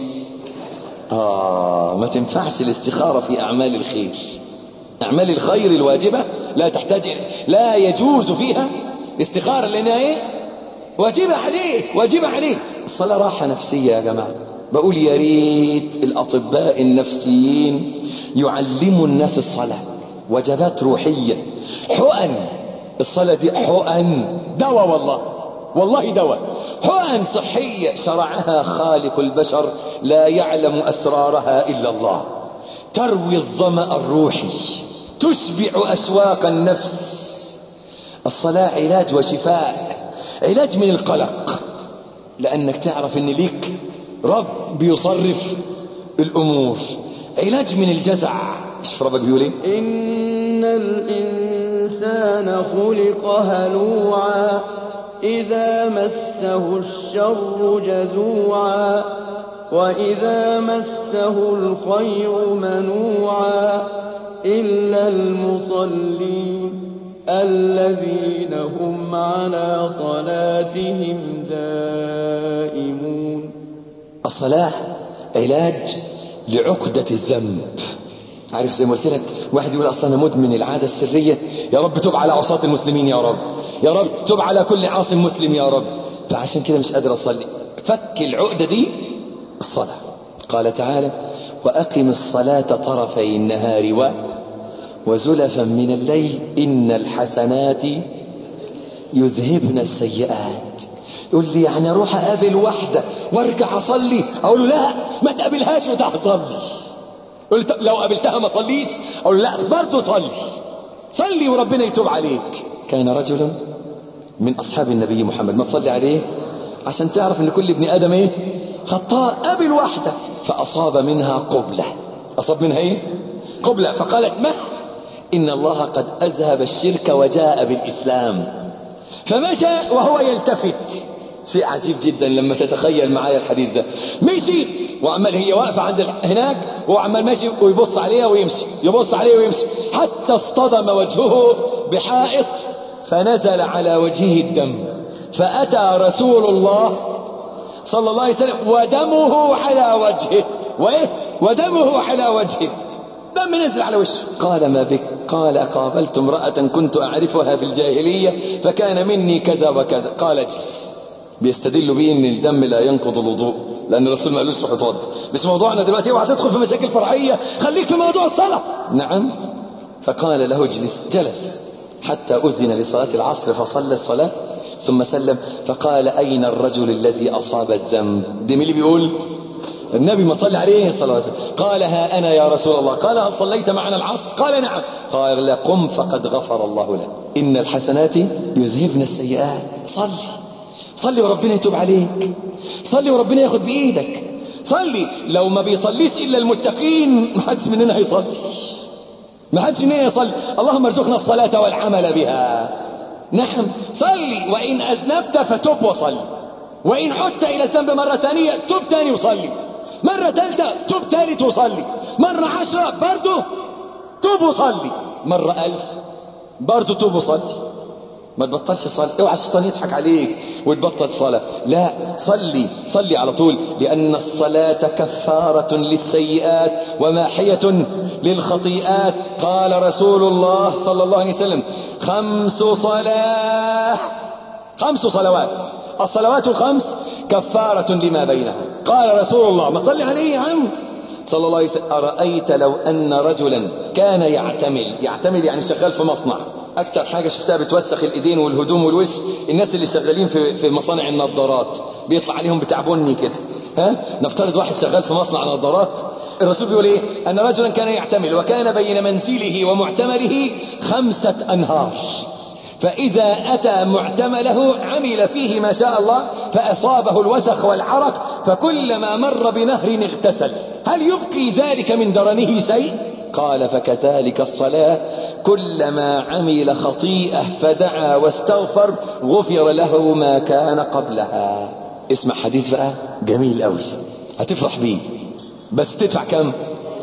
اه ما تنفعش الاستخاره في اعمال الخير أعمال الخير الواجبة لا تحتاج لا يجوز فيها استخارة لأنها إيه؟ واجبة عليه واجبة عليه الصلاة راحة نفسية يا جماعة بقول يا ريت الأطباء النفسيين يعلموا الناس الصلاة وجبات روحية حقن الصلاة دي حقن دواء والله والله دواء حقن صحية شرعها خالق البشر لا يعلم أسرارها إلا الله تروي الظمأ الروحي تشبع أشواق النفس الصلاة علاج وشفاء علاج من القلق لأنك تعرف أن ليك رب بيصرف الأمور علاج من الجزع شوف ربك بيقول ايه إن الإنسان خلق هلوعا إذا مسه الشر جزوعا وإذا مسه الخير منوعا إلا المصلين الذين هم على صلاتهم دائمون الصلاة علاج لعقدة الذنب عارف زي ما قلت لك واحد يقول اصلا انا مدمن العاده السريه يا رب تب على عصاة المسلمين يا رب يا رب تب على كل عاص مسلم يا رب فعشان كده مش قادر اصلي فك العقده دي الصلاه قال تعالى واقم الصلاه طرفي النهار و وزلفا من الليل ان الحسنات يذهبن السيئات يقول لي يعني اروح اقابل واحده وارجع اصلي اقول له لا ما تقابلهاش وتعال صلي قلت لو قابلتها ما صليش اقول له لا برضه صلي صلي وربنا يتوب عليك كان رجل من اصحاب النبي محمد ما تصلي عليه عشان تعرف ان كل ابن ادم ايه خطاء قابل واحده فاصاب منها قبله اصاب منها ايه قبله فقالت ما ان الله قد اذهب الشرك وجاء بالاسلام فمشى وهو يلتفت شيء عجيب جدا لما تتخيل معايا الحديث ده مشي وعمال هي واقفة عند هناك وهو عمال ماشي ويبص عليها ويمشي يبص عليها ويمشي حتى اصطدم وجهه بحائط فنزل على وجهه الدم فأتى رسول الله صلى الله عليه وسلم ودمه على وجهه وإيه ودمه على وجهه دم نزل على وشه قال ما بك قال قابلت امرأة كنت أعرفها في الجاهلية فكان مني كذا وكذا قال اجلس بيستدل به ان الدم لا ينقض الوضوء لان الرسول ما قالوش روح اتوضى مش موضوعنا دلوقتي اوعى تدخل في مشاكل فرعيه خليك في موضوع الصلاه نعم فقال له اجلس جلس حتى اذن لصلاه العصر فصلى الصلاه ثم سلم فقال اين الرجل الذي اصاب الذنب ده مين اللي بيقول النبي ما صلى عليه صلى الله عليه وسلم قال ها انا يا رسول الله قال هل صليت معنا العصر قال نعم قال لا قم فقد غفر الله لك ان الحسنات يذهبن السيئات صلي صلي وربنا يتوب عليك صلي وربنا ياخد بايدك صلي لو ما بيصليش الا المتقين ما حدش مننا هيصلي ما حدش مننا يصلي اللهم ارزقنا الصلاه والعمل بها نعم صلي وان اذنبت فتب وصلي وان عدت الى الذنب مره ثانيه تب تاني وصلي مره ثالثه تب ثالث وصلي مره عشره برضه تب وصلي مره الف برضه تب وصلي ما تبطلش صلاة اوعى الشيطان يضحك عليك وتبطل صلاة لا صلي صلي على طول لأن الصلاة كفارة للسيئات وماحية للخطيئات قال رسول الله صلى الله عليه وسلم خمس صلاة خمس صلوات الصلوات الخمس كفارة لما بينها قال رسول الله ما تصلي عليه يا عم صلى الله عليه وسلم أرأيت لو أن رجلا كان يعتمل يعتمل يعني شغال في مصنع أكتر حاجة شفتها بتوسخ الإيدين والهدوم والوش الناس اللي شغالين في, في مصانع النظارات بيطلع عليهم بتاع بني كده ها نفترض واحد شغال في مصنع نظارات الرسول بيقول ايه ان رجلا كان يعتمل وكان بين منزله ومعتمله خمسة انهار فإذا أتى معتمله عمل فيه ما شاء الله فأصابه الوسخ والعرق فكلما مر بنهر اغتسل هل يبقي ذلك من درنه شيء قال فكذلك الصلاة كلما عمل خطيئة فدعا واستغفر غفر له ما كان قبلها اسمع حديث بقى جميل قوي هتفرح بيه بس تدفع كم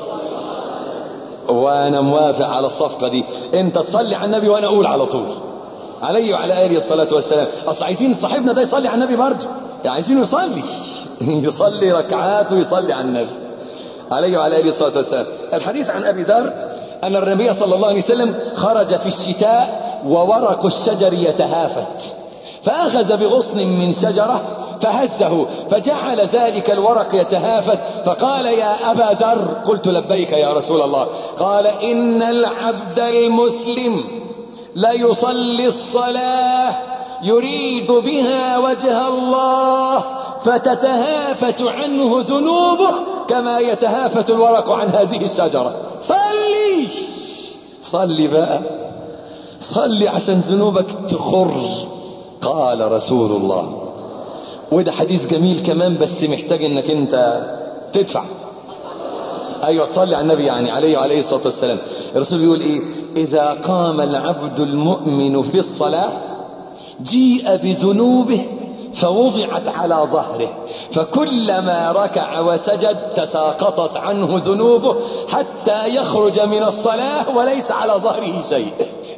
وانا موافق على الصفقة دي انت تصلي على النبي وانا اقول على طول عليه وعلى اله الصلاة والسلام اصل عايزين صاحبنا ده يصلي على النبي برضه يعني عايزينه يصلي يصلي ركعات ويصلي على النبي عليه وعلى اله الصلاة والسلام الحديث عن ابي ذر ان النبي صلى الله عليه وسلم خرج في الشتاء وورق الشجر يتهافت فاخذ بغصن من شجرة فهزه فجعل ذلك الورق يتهافت فقال يا أبا ذر قلت لبيك يا رسول الله قال إن العبد المسلم ليصلي الصلاة يريد بها وجه الله فتتهافت عنه ذنوبه كما يتهافت الورق عن هذه الشجرة صلي صلي بقى صلي عشان ذنوبك تخر قال رسول الله وده حديث جميل كمان بس محتاج انك انت تدفع ايوه تصلي على النبي يعني عليه وعليه الصلاه والسلام الرسول بيقول ايه اذا قام العبد المؤمن في الصلاه جيء بذنوبه فوضعت على ظهره فكلما ركع وسجد تساقطت عنه ذنوبه حتى يخرج من الصلاه وليس على ظهره شيء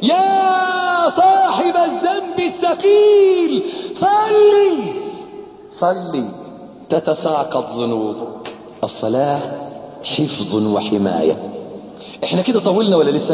يا صاحب الذنب الثقيل صلي صلي تتساقط ذنوبك الصلاة حفظ وحماية احنا كده طولنا ولا لسه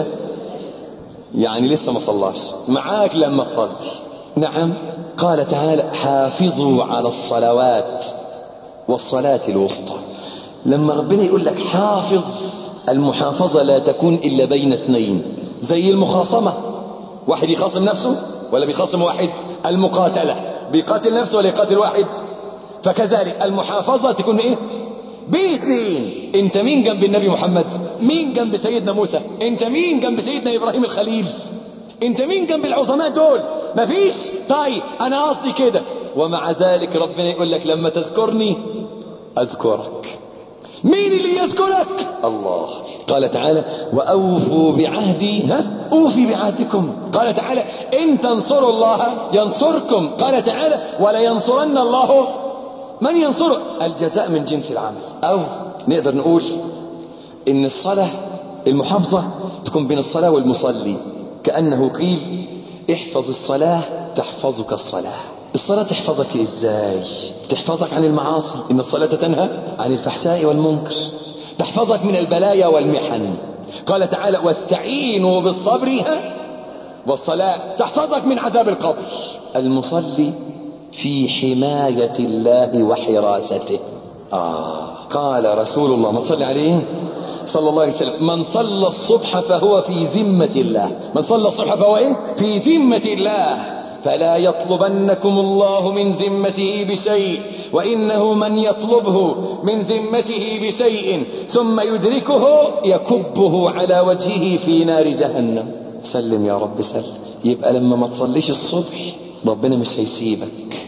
يعني لسه ما صلاش معاك لما تصلي نعم قال تعالى حافظوا على الصلوات والصلاة الوسطى لما ربنا يقول لك حافظ المحافظة لا تكون إلا بين اثنين زي المخاصمة واحد يخاصم نفسه ولا بيخاصم واحد المقاتلة بيقاتل نفسه ولا يقاتل واحد فكذلك المحافظة تكون ايه بين اثنين انت مين جنب النبي محمد مين جنب سيدنا موسى انت مين جنب سيدنا ابراهيم الخليل انت مين جنب العظماء دول مفيش طيب انا قصدي كده ومع ذلك ربنا يقول لك لما تذكرني اذكرك مين اللي يذكرك الله قال تعالى وأوفوا بعهدي ها أوفي بعهدكم قال تعالى إن تنصروا الله ينصركم قال تعالى ولينصرن الله من ينصره الجزاء من جنس العمل أو نقدر نقول إن الصلاة المحافظة تكون بين الصلاة والمصلي كأنه قيل احفظ الصلاة تحفظك الصلاة الصلاة تحفظك ازاي تحفظك عن المعاصي ان الصلاة تنهى عن الفحشاء والمنكر تحفظك من البلايا والمحن قال تعالى واستعينوا بالصبر والصلاة تحفظك من عذاب القبر المصلي في حماية الله وحراسته آه قال رسول الله ما صلى عليه صلى الله عليه وسلم من صلى الصبح فهو في ذمة الله من صلى الصبح فهو ايه في ذمة الله فلا يطلبنكم الله من ذمته بشيء وإنه من يطلبه من ذمته بشيء ثم يدركه يكبه على وجهه في نار جهنم سلم يا رب سلم يبقى لما ما تصليش الصبح ربنا مش هيسيبك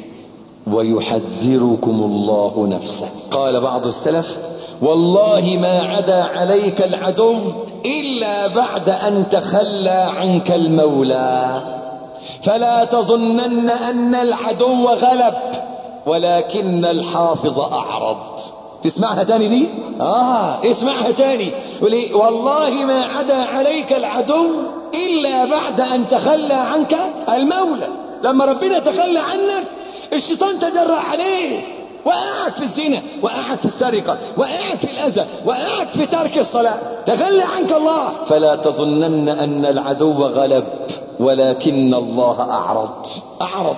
ويحذركم الله نفسه قال بعض السلف والله ما عدا عليك العدو إلا بعد أن تخلى عنك المولى فلا تظنن أن العدو غلب ولكن الحافظ أعرض تسمعها تاني دي آه اسمعها تاني ولي والله ما عدا عليك العدو إلا بعد أن تخلى عنك المولى لما ربنا تخلى عنك الشيطان تجرأ عليه وقعك في الزنا وقعك في السرقة وقعك في الأذى وقعك في ترك الصلاة تخلى عنك الله فلا تظنن أن العدو غلب ولكن الله أعرض أعرض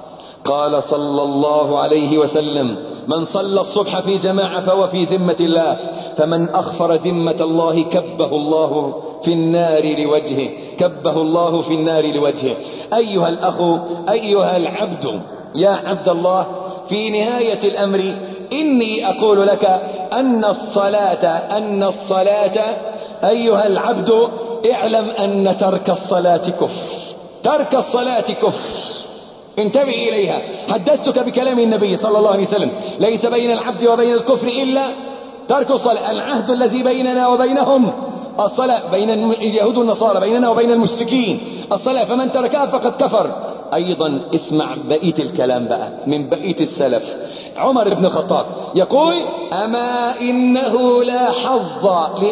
قال صلى الله عليه وسلم من صلى الصبح في جماعة فهو في ذمة الله فمن أخفر ذمة الله كبه الله في النار لوجهه كبه الله في النار لوجهه أيها الأخ أيها العبد يا عبد الله في نهاية الأمر إني أقول لك أن الصلاة أن الصلاة أيها العبد اعلم أن ترك الصلاة كفر ترك الصلاة كفر انتبه إليها حدثتك بكلام النبي صلى الله عليه وسلم ليس بين العبد وبين الكفر إلا ترك الصلاة العهد الذي بيننا وبينهم الصلاة بين اليهود والنصارى بيننا وبين المشركين الصلاة فمن تركها فقد كفر أيضا اسمع بقية الكلام بقى من بقية السلف عمر بن الخطاب يقول أما إنه لا حظ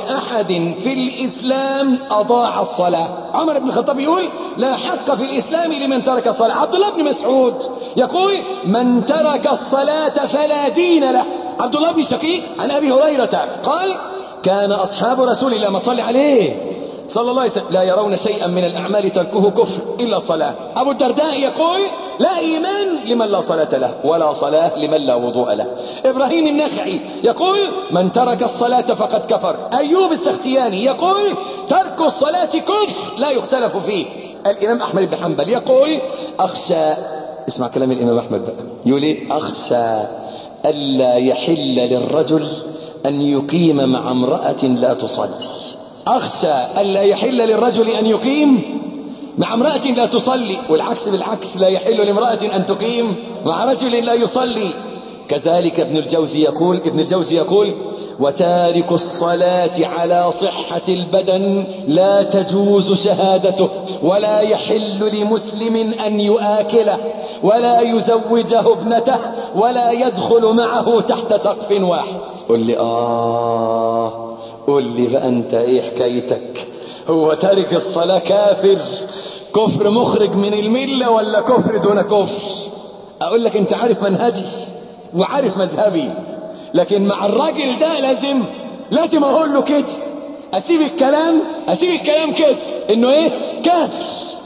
لأحد في الإسلام أضاع الصلاة عمر بن الخطاب يقول لا حق في الإسلام لمن ترك الصلاة عبد الله بن مسعود يقول من ترك الصلاة فلا دين له عبد الله بن شقيق عن أبي هريرة قال كان أصحاب رسول الله ما صلي عليه صلى الله عليه وسلم لا يرون شيئا من الأعمال تركه كفر إلا الصلاة أبو الدرداء يقول لا إيمان لمن لا صلاة له ولا صلاة لمن لا وضوء له إبراهيم النخعي يقول من ترك الصلاة فقد كفر أيوب السختياني يقول ترك الصلاة كفر لا يختلف فيه الإمام أحمد بن حنبل يقول أخشى اسمع كلام الإمام أحمد بقى يقول إيه؟ أخشى ألا يحل للرجل أن يقيم مع امرأة لا تصلي أخشى ألا يحل للرجل أن يقيم مع امرأة لا تصلي والعكس بالعكس لا يحل لامرأة أن تقيم مع رجل لا يصلي كذلك ابن الجوزي يقول ابن الجوزي يقول وتارك الصلاة على صحة البدن لا تجوز شهادته ولا يحل لمسلم أن يآكله ولا يزوجه ابنته ولا يدخل معه تحت سقف واحد قل لي آه قل لي بقى أنت إيه حكايتك هو تارك الصلاة كافر كفر مخرج من الملة ولا كفر دون كفر أقول لك أنت عارف منهجي وعارف مذهبي لكن مع الراجل ده لازم لازم اقول له كده اسيب الكلام اسيب الكلام كده انه ايه كافر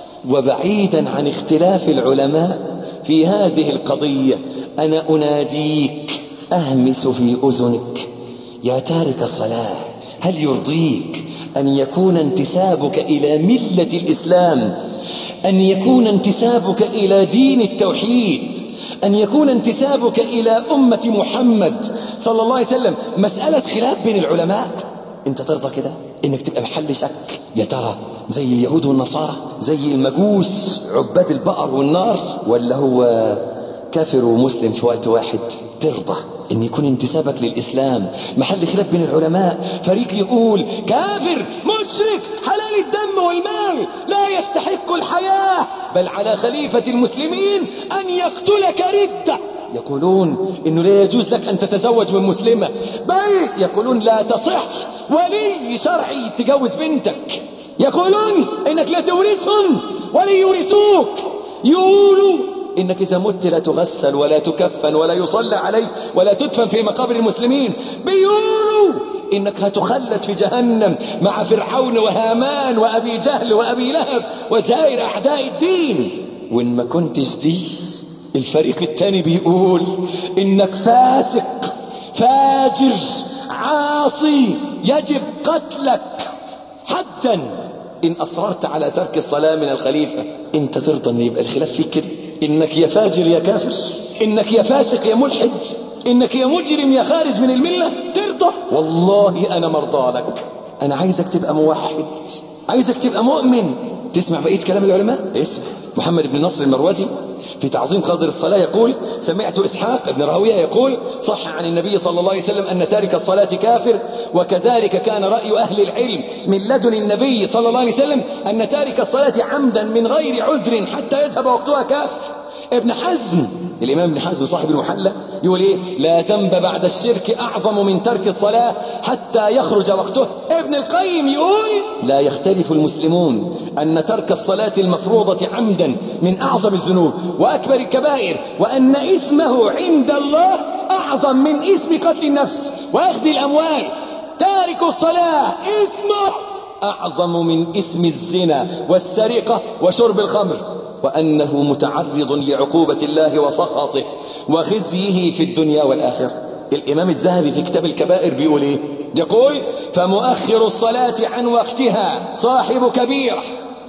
وبعيدا عن اختلاف العلماء في هذه القضية انا اناديك اهمس في اذنك يا تارك الصلاة هل يرضيك ان يكون انتسابك الى ملة الاسلام ان يكون انتسابك الى دين التوحيد أن يكون انتسابك إلى أمة محمد صلى الله عليه وسلم مسألة خلاف بين العلماء أنت ترضى كده إنك تبقى محل شك يا ترى زي اليهود والنصارى زي المجوس عباد البقر والنار ولا هو كافر ومسلم في وقت واحد ترضى ان يكون انتسابك للاسلام محل خلاف بين العلماء فريق يقول كافر مشرك حلال الدم والمال لا يستحق الحياه بل على خليفه المسلمين ان يقتلك رده يقولون انه لا يجوز لك ان تتزوج من مسلمه بل يقولون لا تصح ولي شرعي تجوز بنتك يقولون انك لا تورثهم ولا يورثوك يقولوا انك اذا مت لا تغسل ولا تكفن ولا يصلى عليك ولا تدفن في مقابر المسلمين بيقولوا انك هتخلد في جهنم مع فرعون وهامان وابي جهل وابي لهب وسائر اعداء الدين وان ما كنتش دي الفريق الثاني بيقول انك فاسق فاجر عاصي يجب قتلك حدا ان اصررت على ترك الصلاه من الخليفه انت ترضى ان يبقى الخلاف فيك كده انك يا فاجر يا كافر انك يا فاسق يا ملحد انك يا مجرم يا خارج من المله ترضى والله انا مرضى لك انا عايزك تبقى موحد عايزك تبقى مؤمن تسمع بقيه كلام العلماء اسمع محمد بن نصر المروزي في تعظيم قدر الصلاة يقول سمعت إسحاق بن راوية يقول صح عن النبي صلى الله عليه وسلم أن تارك الصلاة كافر وكذلك كان رأي أهل العلم من لدن النبي صلى الله عليه وسلم أن تارك الصلاة عمدا من غير عذر حتى يذهب وقتها كافر ابن حزم الإمام ابن حزم صاحب المحلى يقول إيه لا ذنب بعد الشرك أعظم من ترك الصلاة حتى يخرج وقته ابن القيم يقول لا يختلف المسلمون أن ترك الصلاة المفروضة عمدا من أعظم الذنوب وأكبر الكبائر وأن إثمه عند الله أعظم من إثم قتل النفس وأخذ الأموال تارك الصلاة إثمه أعظم من إثم الزنا والسرقة وشرب الخمر وأنه متعرض لعقوبة الله وسخطه وخزيه في الدنيا والآخرة الإمام الذهبي في كتاب الكبائر بيقول إيه يقول فمؤخر الصلاة عن وقتها صاحب كبيرة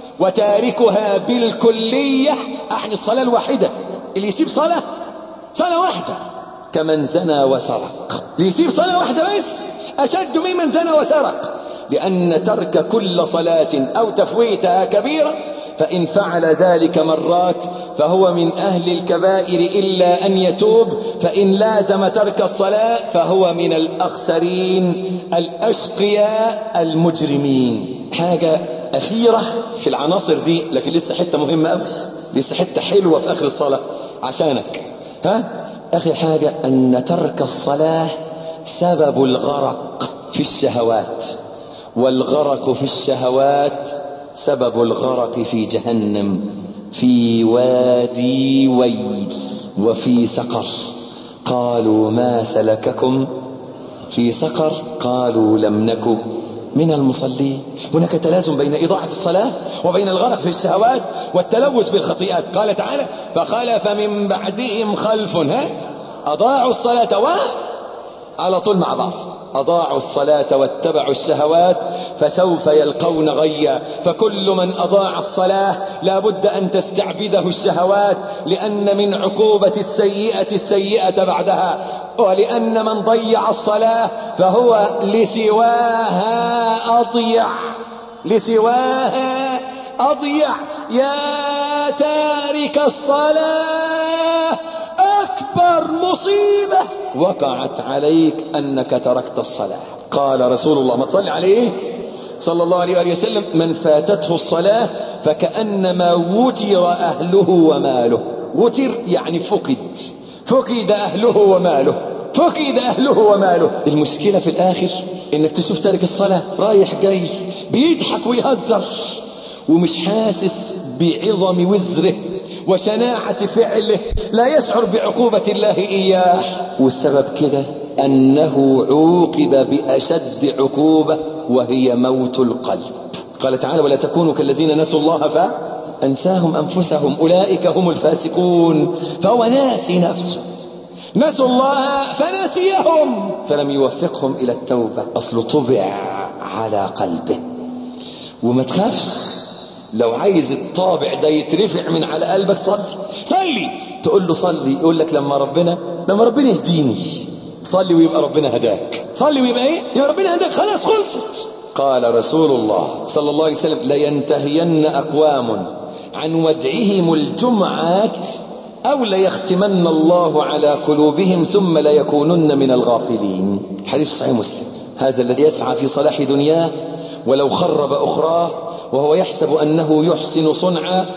وتاركها بالكلية أعني الصلاة الواحدة اللي يسيب صلاة صلاة واحدة كمن زنى وسرق اللي يسيب صلاة واحدة بس أشد ممن زنى وسرق لأن ترك كل صلاة أو تفويتها كبيرة فإن فعل ذلك مرات فهو من أهل الكبائر إلا أن يتوب فإن لازم ترك الصلاة فهو من الأخسرين الأشقياء المجرمين حاجة أخيرة في العناصر دي لكن لسه حتة مهمة أوي لسه حتة حلوة في آخر الصلاة عشانك ها آخر حاجة أن ترك الصلاة سبب الغرق في الشهوات والغرق في الشهوات سبب الغرق في جهنم في وادي ويل وفي سقر قالوا ما سلككم في سقر قالوا لم نك من المصلين هناك تلازم بين إضاعة الصلاة وبين الغرق في الشهوات والتلوث بالخطيئات قال تعالى فخلف من بعدهم خلف ها أضاعوا الصلاة و على طول مع بعض أضاعوا الصلاة واتبعوا الشهوات فسوف يلقون غيا فكل من أضاع الصلاة لا بد أن تستعبده الشهوات لأن من عقوبة السيئة السيئة بعدها ولأن من ضيع الصلاة فهو لسواها أضيع لسواها أضيع يا تارك الصلاة أكبر مصيبة وقعت عليك أنك تركت الصلاة قال رسول الله ما تصلي عليه صلى الله عليه وآله وسلم من فاتته الصلاة فكأنما وتر أهله وماله وتر يعني فقد فقد أهله وماله فقد أهله وماله المشكلة في الآخر إنك تشوف تارك الصلاة رايح جاي بيضحك ويهزر ومش حاسس بعظم وزره وشناعة فعله لا يشعر بعقوبة الله إياه والسبب كده أنه عوقب بأشد عقوبة وهي موت القلب قال تعالى ولا تكونوا كالذين نسوا الله فأنساهم أنفسهم أولئك هم الفاسقون فهو ناسي نفسه نسوا الله فنسيهم فلم يوفقهم إلى التوبة أصل طبع على قلبه وما تخافش لو عايز الطابع ده يترفع من على قلبك صلي صلي تقول له صلي يقول لك لما ربنا لما ربنا يهديني صلي ويبقى ربنا هداك صلي ويبقى ايه يا ربنا هداك خلاص خلصت قال رسول الله صلى الله عليه وسلم لينتهين أقوام عن ودعهم الجمعات أو ليختمن الله على قلوبهم ثم ليكونن من الغافلين حديث صحيح مسلم هذا الذي يسعى في صلاح دنياه ولو خرب أخراه وهو يحسب أنه يحسن صنعا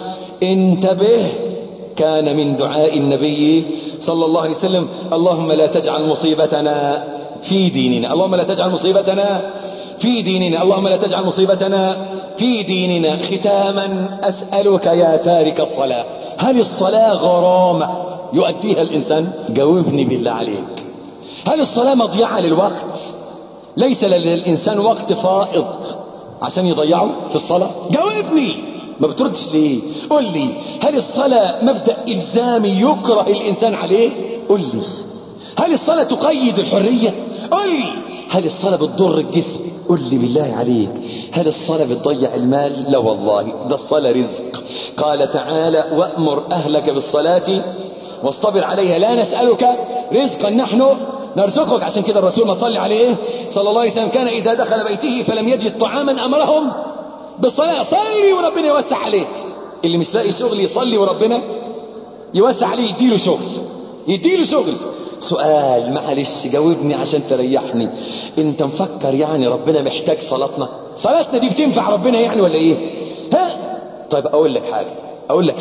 انتبه كان من دعاء النبي صلى الله عليه وسلم اللهم لا تجعل مصيبتنا في ديننا اللهم لا تجعل مصيبتنا في ديننا اللهم لا تجعل مصيبتنا في ديننا ختاما أسألك يا تارك الصلاة هل الصلاة غرامة يؤديها الإنسان جاوبني بالله عليك هل الصلاة مضيعة للوقت ليس للإنسان وقت فائض عشان يضيعه في الصلاة جاوبني ما بتردش ليه قل لي هل الصلاة مبدأ إلزامي يكره الإنسان عليه قل لي هل الصلاة تقيد الحرية قل لي هل الصلاة بتضر الجسم قل لي بالله عليك هل الصلاة بتضيع المال لا والله ده الصلاة رزق قال تعالى وأمر أهلك بالصلاة واصطبر عليها لا نسألك رزقا نحن نرزقك عشان كده الرسول ما صلي عليه صلى الله عليه وسلم كان إذا دخل بيته فلم يجد طعاما أمرهم بالصلاة صلي وربنا يوسع عليك اللي مش لاقي شغل يصلي وربنا يوسع عليه يديله شغل يديله شغل سؤال معلش جاوبني عشان تريحني انت مفكر يعني ربنا محتاج صلاتنا صلاتنا دي بتنفع ربنا يعني ولا ايه ها طيب اقول لك حاجه اقول لك حاجه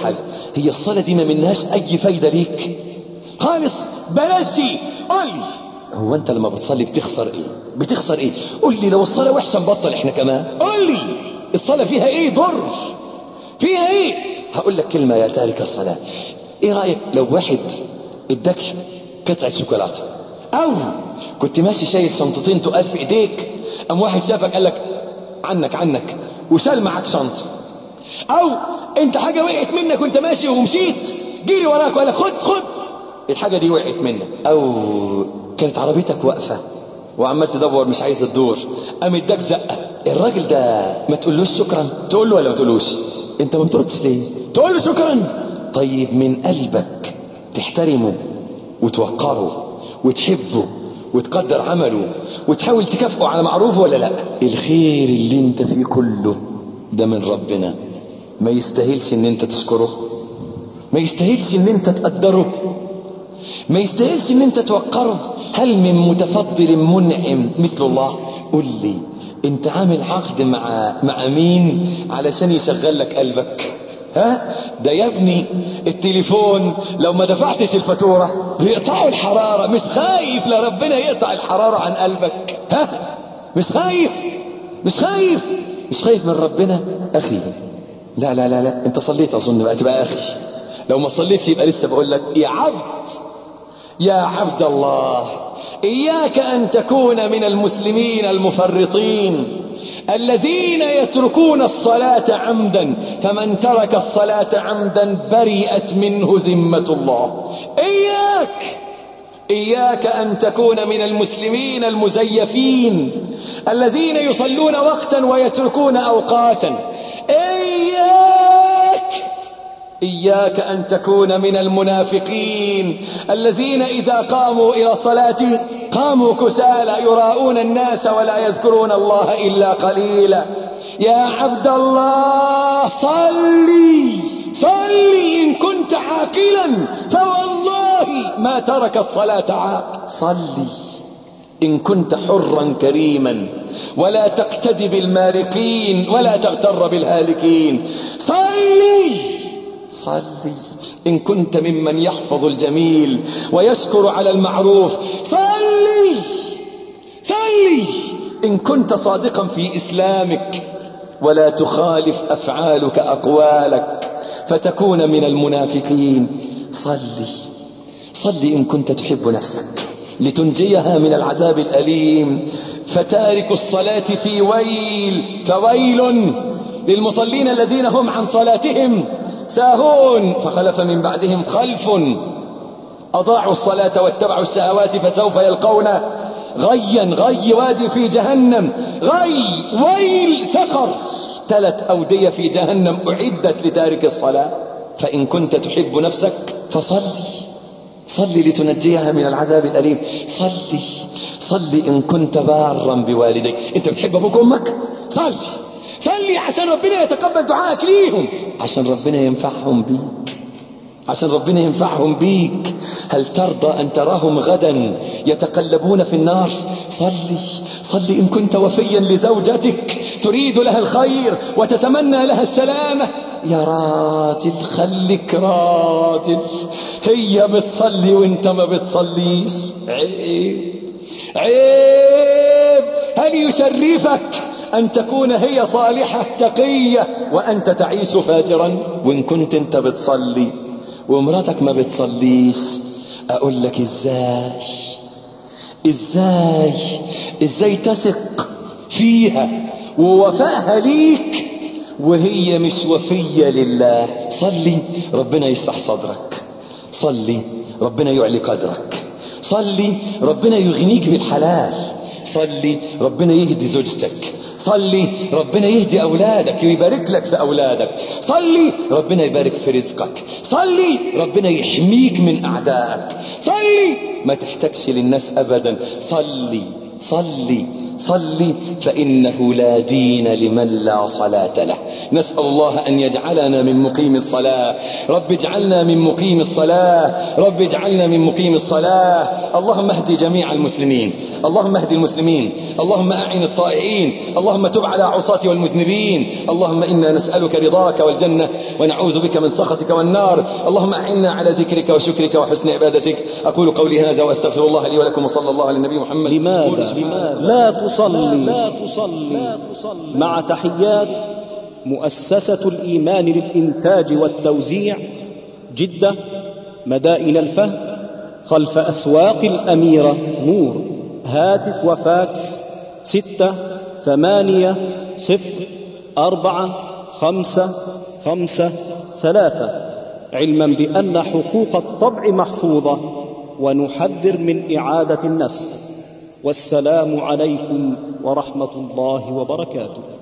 هي الصلاة دي ما منهاش أي فايدة ليك خالص بلاش دي قول لي هو أنت لما بتصلي بتخسر إيه بتخسر إيه قول لي لو الصلاة وحشة نبطل إحنا كمان قول لي الصلاة فيها إيه ضر فيها إيه هقول لك كلمة يا تارك الصلاة إيه رأيك لو واحد اداك قطعة شوكولاتة أو كنت ماشي شايل شنطتين تقال في إيديك أم واحد شافك قال لك عنك عنك وشال معاك شنطة أو أنت حاجة وقعت منك وأنت ماشي ومشيت جيري وراك وقال لك خد خد الحاجة دي وقعت منك أو كانت عربيتك واقفة وعمال تدور مش عايز تدور قام اداك زقة الراجل ده ما تقولوش شكرا تقول له ولا ما تقولوش انت ما بتردش ليه تقول له شكرا طيب من قلبك تحترمه وتوقره وتحبه وتقدر عمله وتحاول تكافئه على معروفه ولا لا الخير اللي انت فيه كله ده من ربنا ما يستاهلش ان انت تشكره ما يستاهلش ان انت تقدره ما يستاهلش ان انت توقره هل من متفضل منعم مثل الله قل لي انت عامل عقد مع مع مين علشان يشغل لك قلبك ها ده يا ابني التليفون لو ما دفعتش الفاتورة بيقطعوا الحرارة مش خايف لا ربنا يقطع الحرارة عن قلبك ها مش خايف مش خايف مش خايف من ربنا أخي لا لا لا لا انت صليت أظن بقى تبقى أخي لو ما صليتش يبقى لسه بقول لك يا عبد يا عبد الله إياك أن تكون من المسلمين المفرطين الذين يتركون الصلاة عمدا فمن ترك الصلاة عمدا برئت منه ذمة الله إياك إياك أن تكون من المسلمين المزيفين الذين يصلون وقتا ويتركون أوقاتا إياك إياك أن تكون من المنافقين الذين إذا قاموا إلى الصلاة قاموا كسالى يراءون الناس ولا يذكرون الله إلا قليلا يا عبد الله صلي صلي إن كنت عاقلا فوالله ما ترك الصلاة عاق صلي إن كنت حرا كريما ولا تقتدي بالمارقين ولا تغتر بالهالكين صلي صلي إن كنت ممن يحفظ الجميل ويشكر على المعروف صلي صلي إن كنت صادقا في إسلامك ولا تخالف أفعالك أقوالك فتكون من المنافقين صلي صلي إن كنت تحب نفسك لتنجيها من العذاب الأليم فتارك الصلاة في ويل فويل للمصلين الذين هم عن صلاتهم ساهون فخلف من بعدهم خلف أضاعوا الصلاة واتبعوا الشهوات فسوف يلقون غيا غي وادي في جهنم غي ويل سقر تلت أودية في جهنم أعدت لتارك الصلاة فإن كنت تحب نفسك فصلي صلي لتنجيها من العذاب الأليم صلي صلي إن كنت بارا بوالديك أنت بتحب أبوك وأمك صلي صلي عشان ربنا يتقبل دعائك ليهم عشان ربنا ينفعهم بيك عشان ربنا ينفعهم بيك هل ترضى أن تراهم غدا يتقلبون في النار صلي صلي إن كنت وفيا لزوجتك تريد لها الخير وتتمنى لها السلامة يا راجل خليك راجل هي بتصلي وانت ما بتصليش عيب عيب هل يشرفك أن تكون هي صالحة تقية وأنت تعيش فاجرا وإن كنت أنت بتصلي ومراتك ما بتصليش أقول لك إزاي إزاي إزاي تثق فيها ووفائها ليك وهي مش وفية لله صلي ربنا يشرح صدرك صلي ربنا يعلي قدرك صلي ربنا يغنيك بالحلال صلي ربنا يهدي زوجتك صلي ربنا يهدي أولادك ويبارك لك في أولادك صلي ربنا يبارك في رزقك صلي ربنا يحميك من أعدائك صلي ما تحتاجش للناس أبدا صلي صلي صل فإنه لا دين لمن لا صلاة له نسأل الله أن يجعلنا من مقيم الصلاة رب اجعلنا من مقيم الصلاة رب اجعلنا من مقيم الصلاة اللهم اهد جميع المسلمين اللهم اهد المسلمين اللهم أعن الطائعين اللهم تب على عصاة والمذنبين اللهم إنا نسألك رضاك والجنة ونعوذ بك من سخطك والنار اللهم أعنا على ذكرك وشكرك وحسن عبادتك أقول قولي هذا وأستغفر الله لي ولكم وصلى الله على النبي محمد لماذا لا تصلي لا تصلي مع تحيات مؤسسة الإيمان للإنتاج والتوزيع جدة مدائن الفهد خلف أسواق الأميرة نور هاتف وفاكس ستة ثمانية صفر أربعة خمسة خمسة ثلاثة علما بأن حقوق الطبع محفوظة ونحذر من إعادة النسخ والسلام عليكم ورحمة الله وبركاته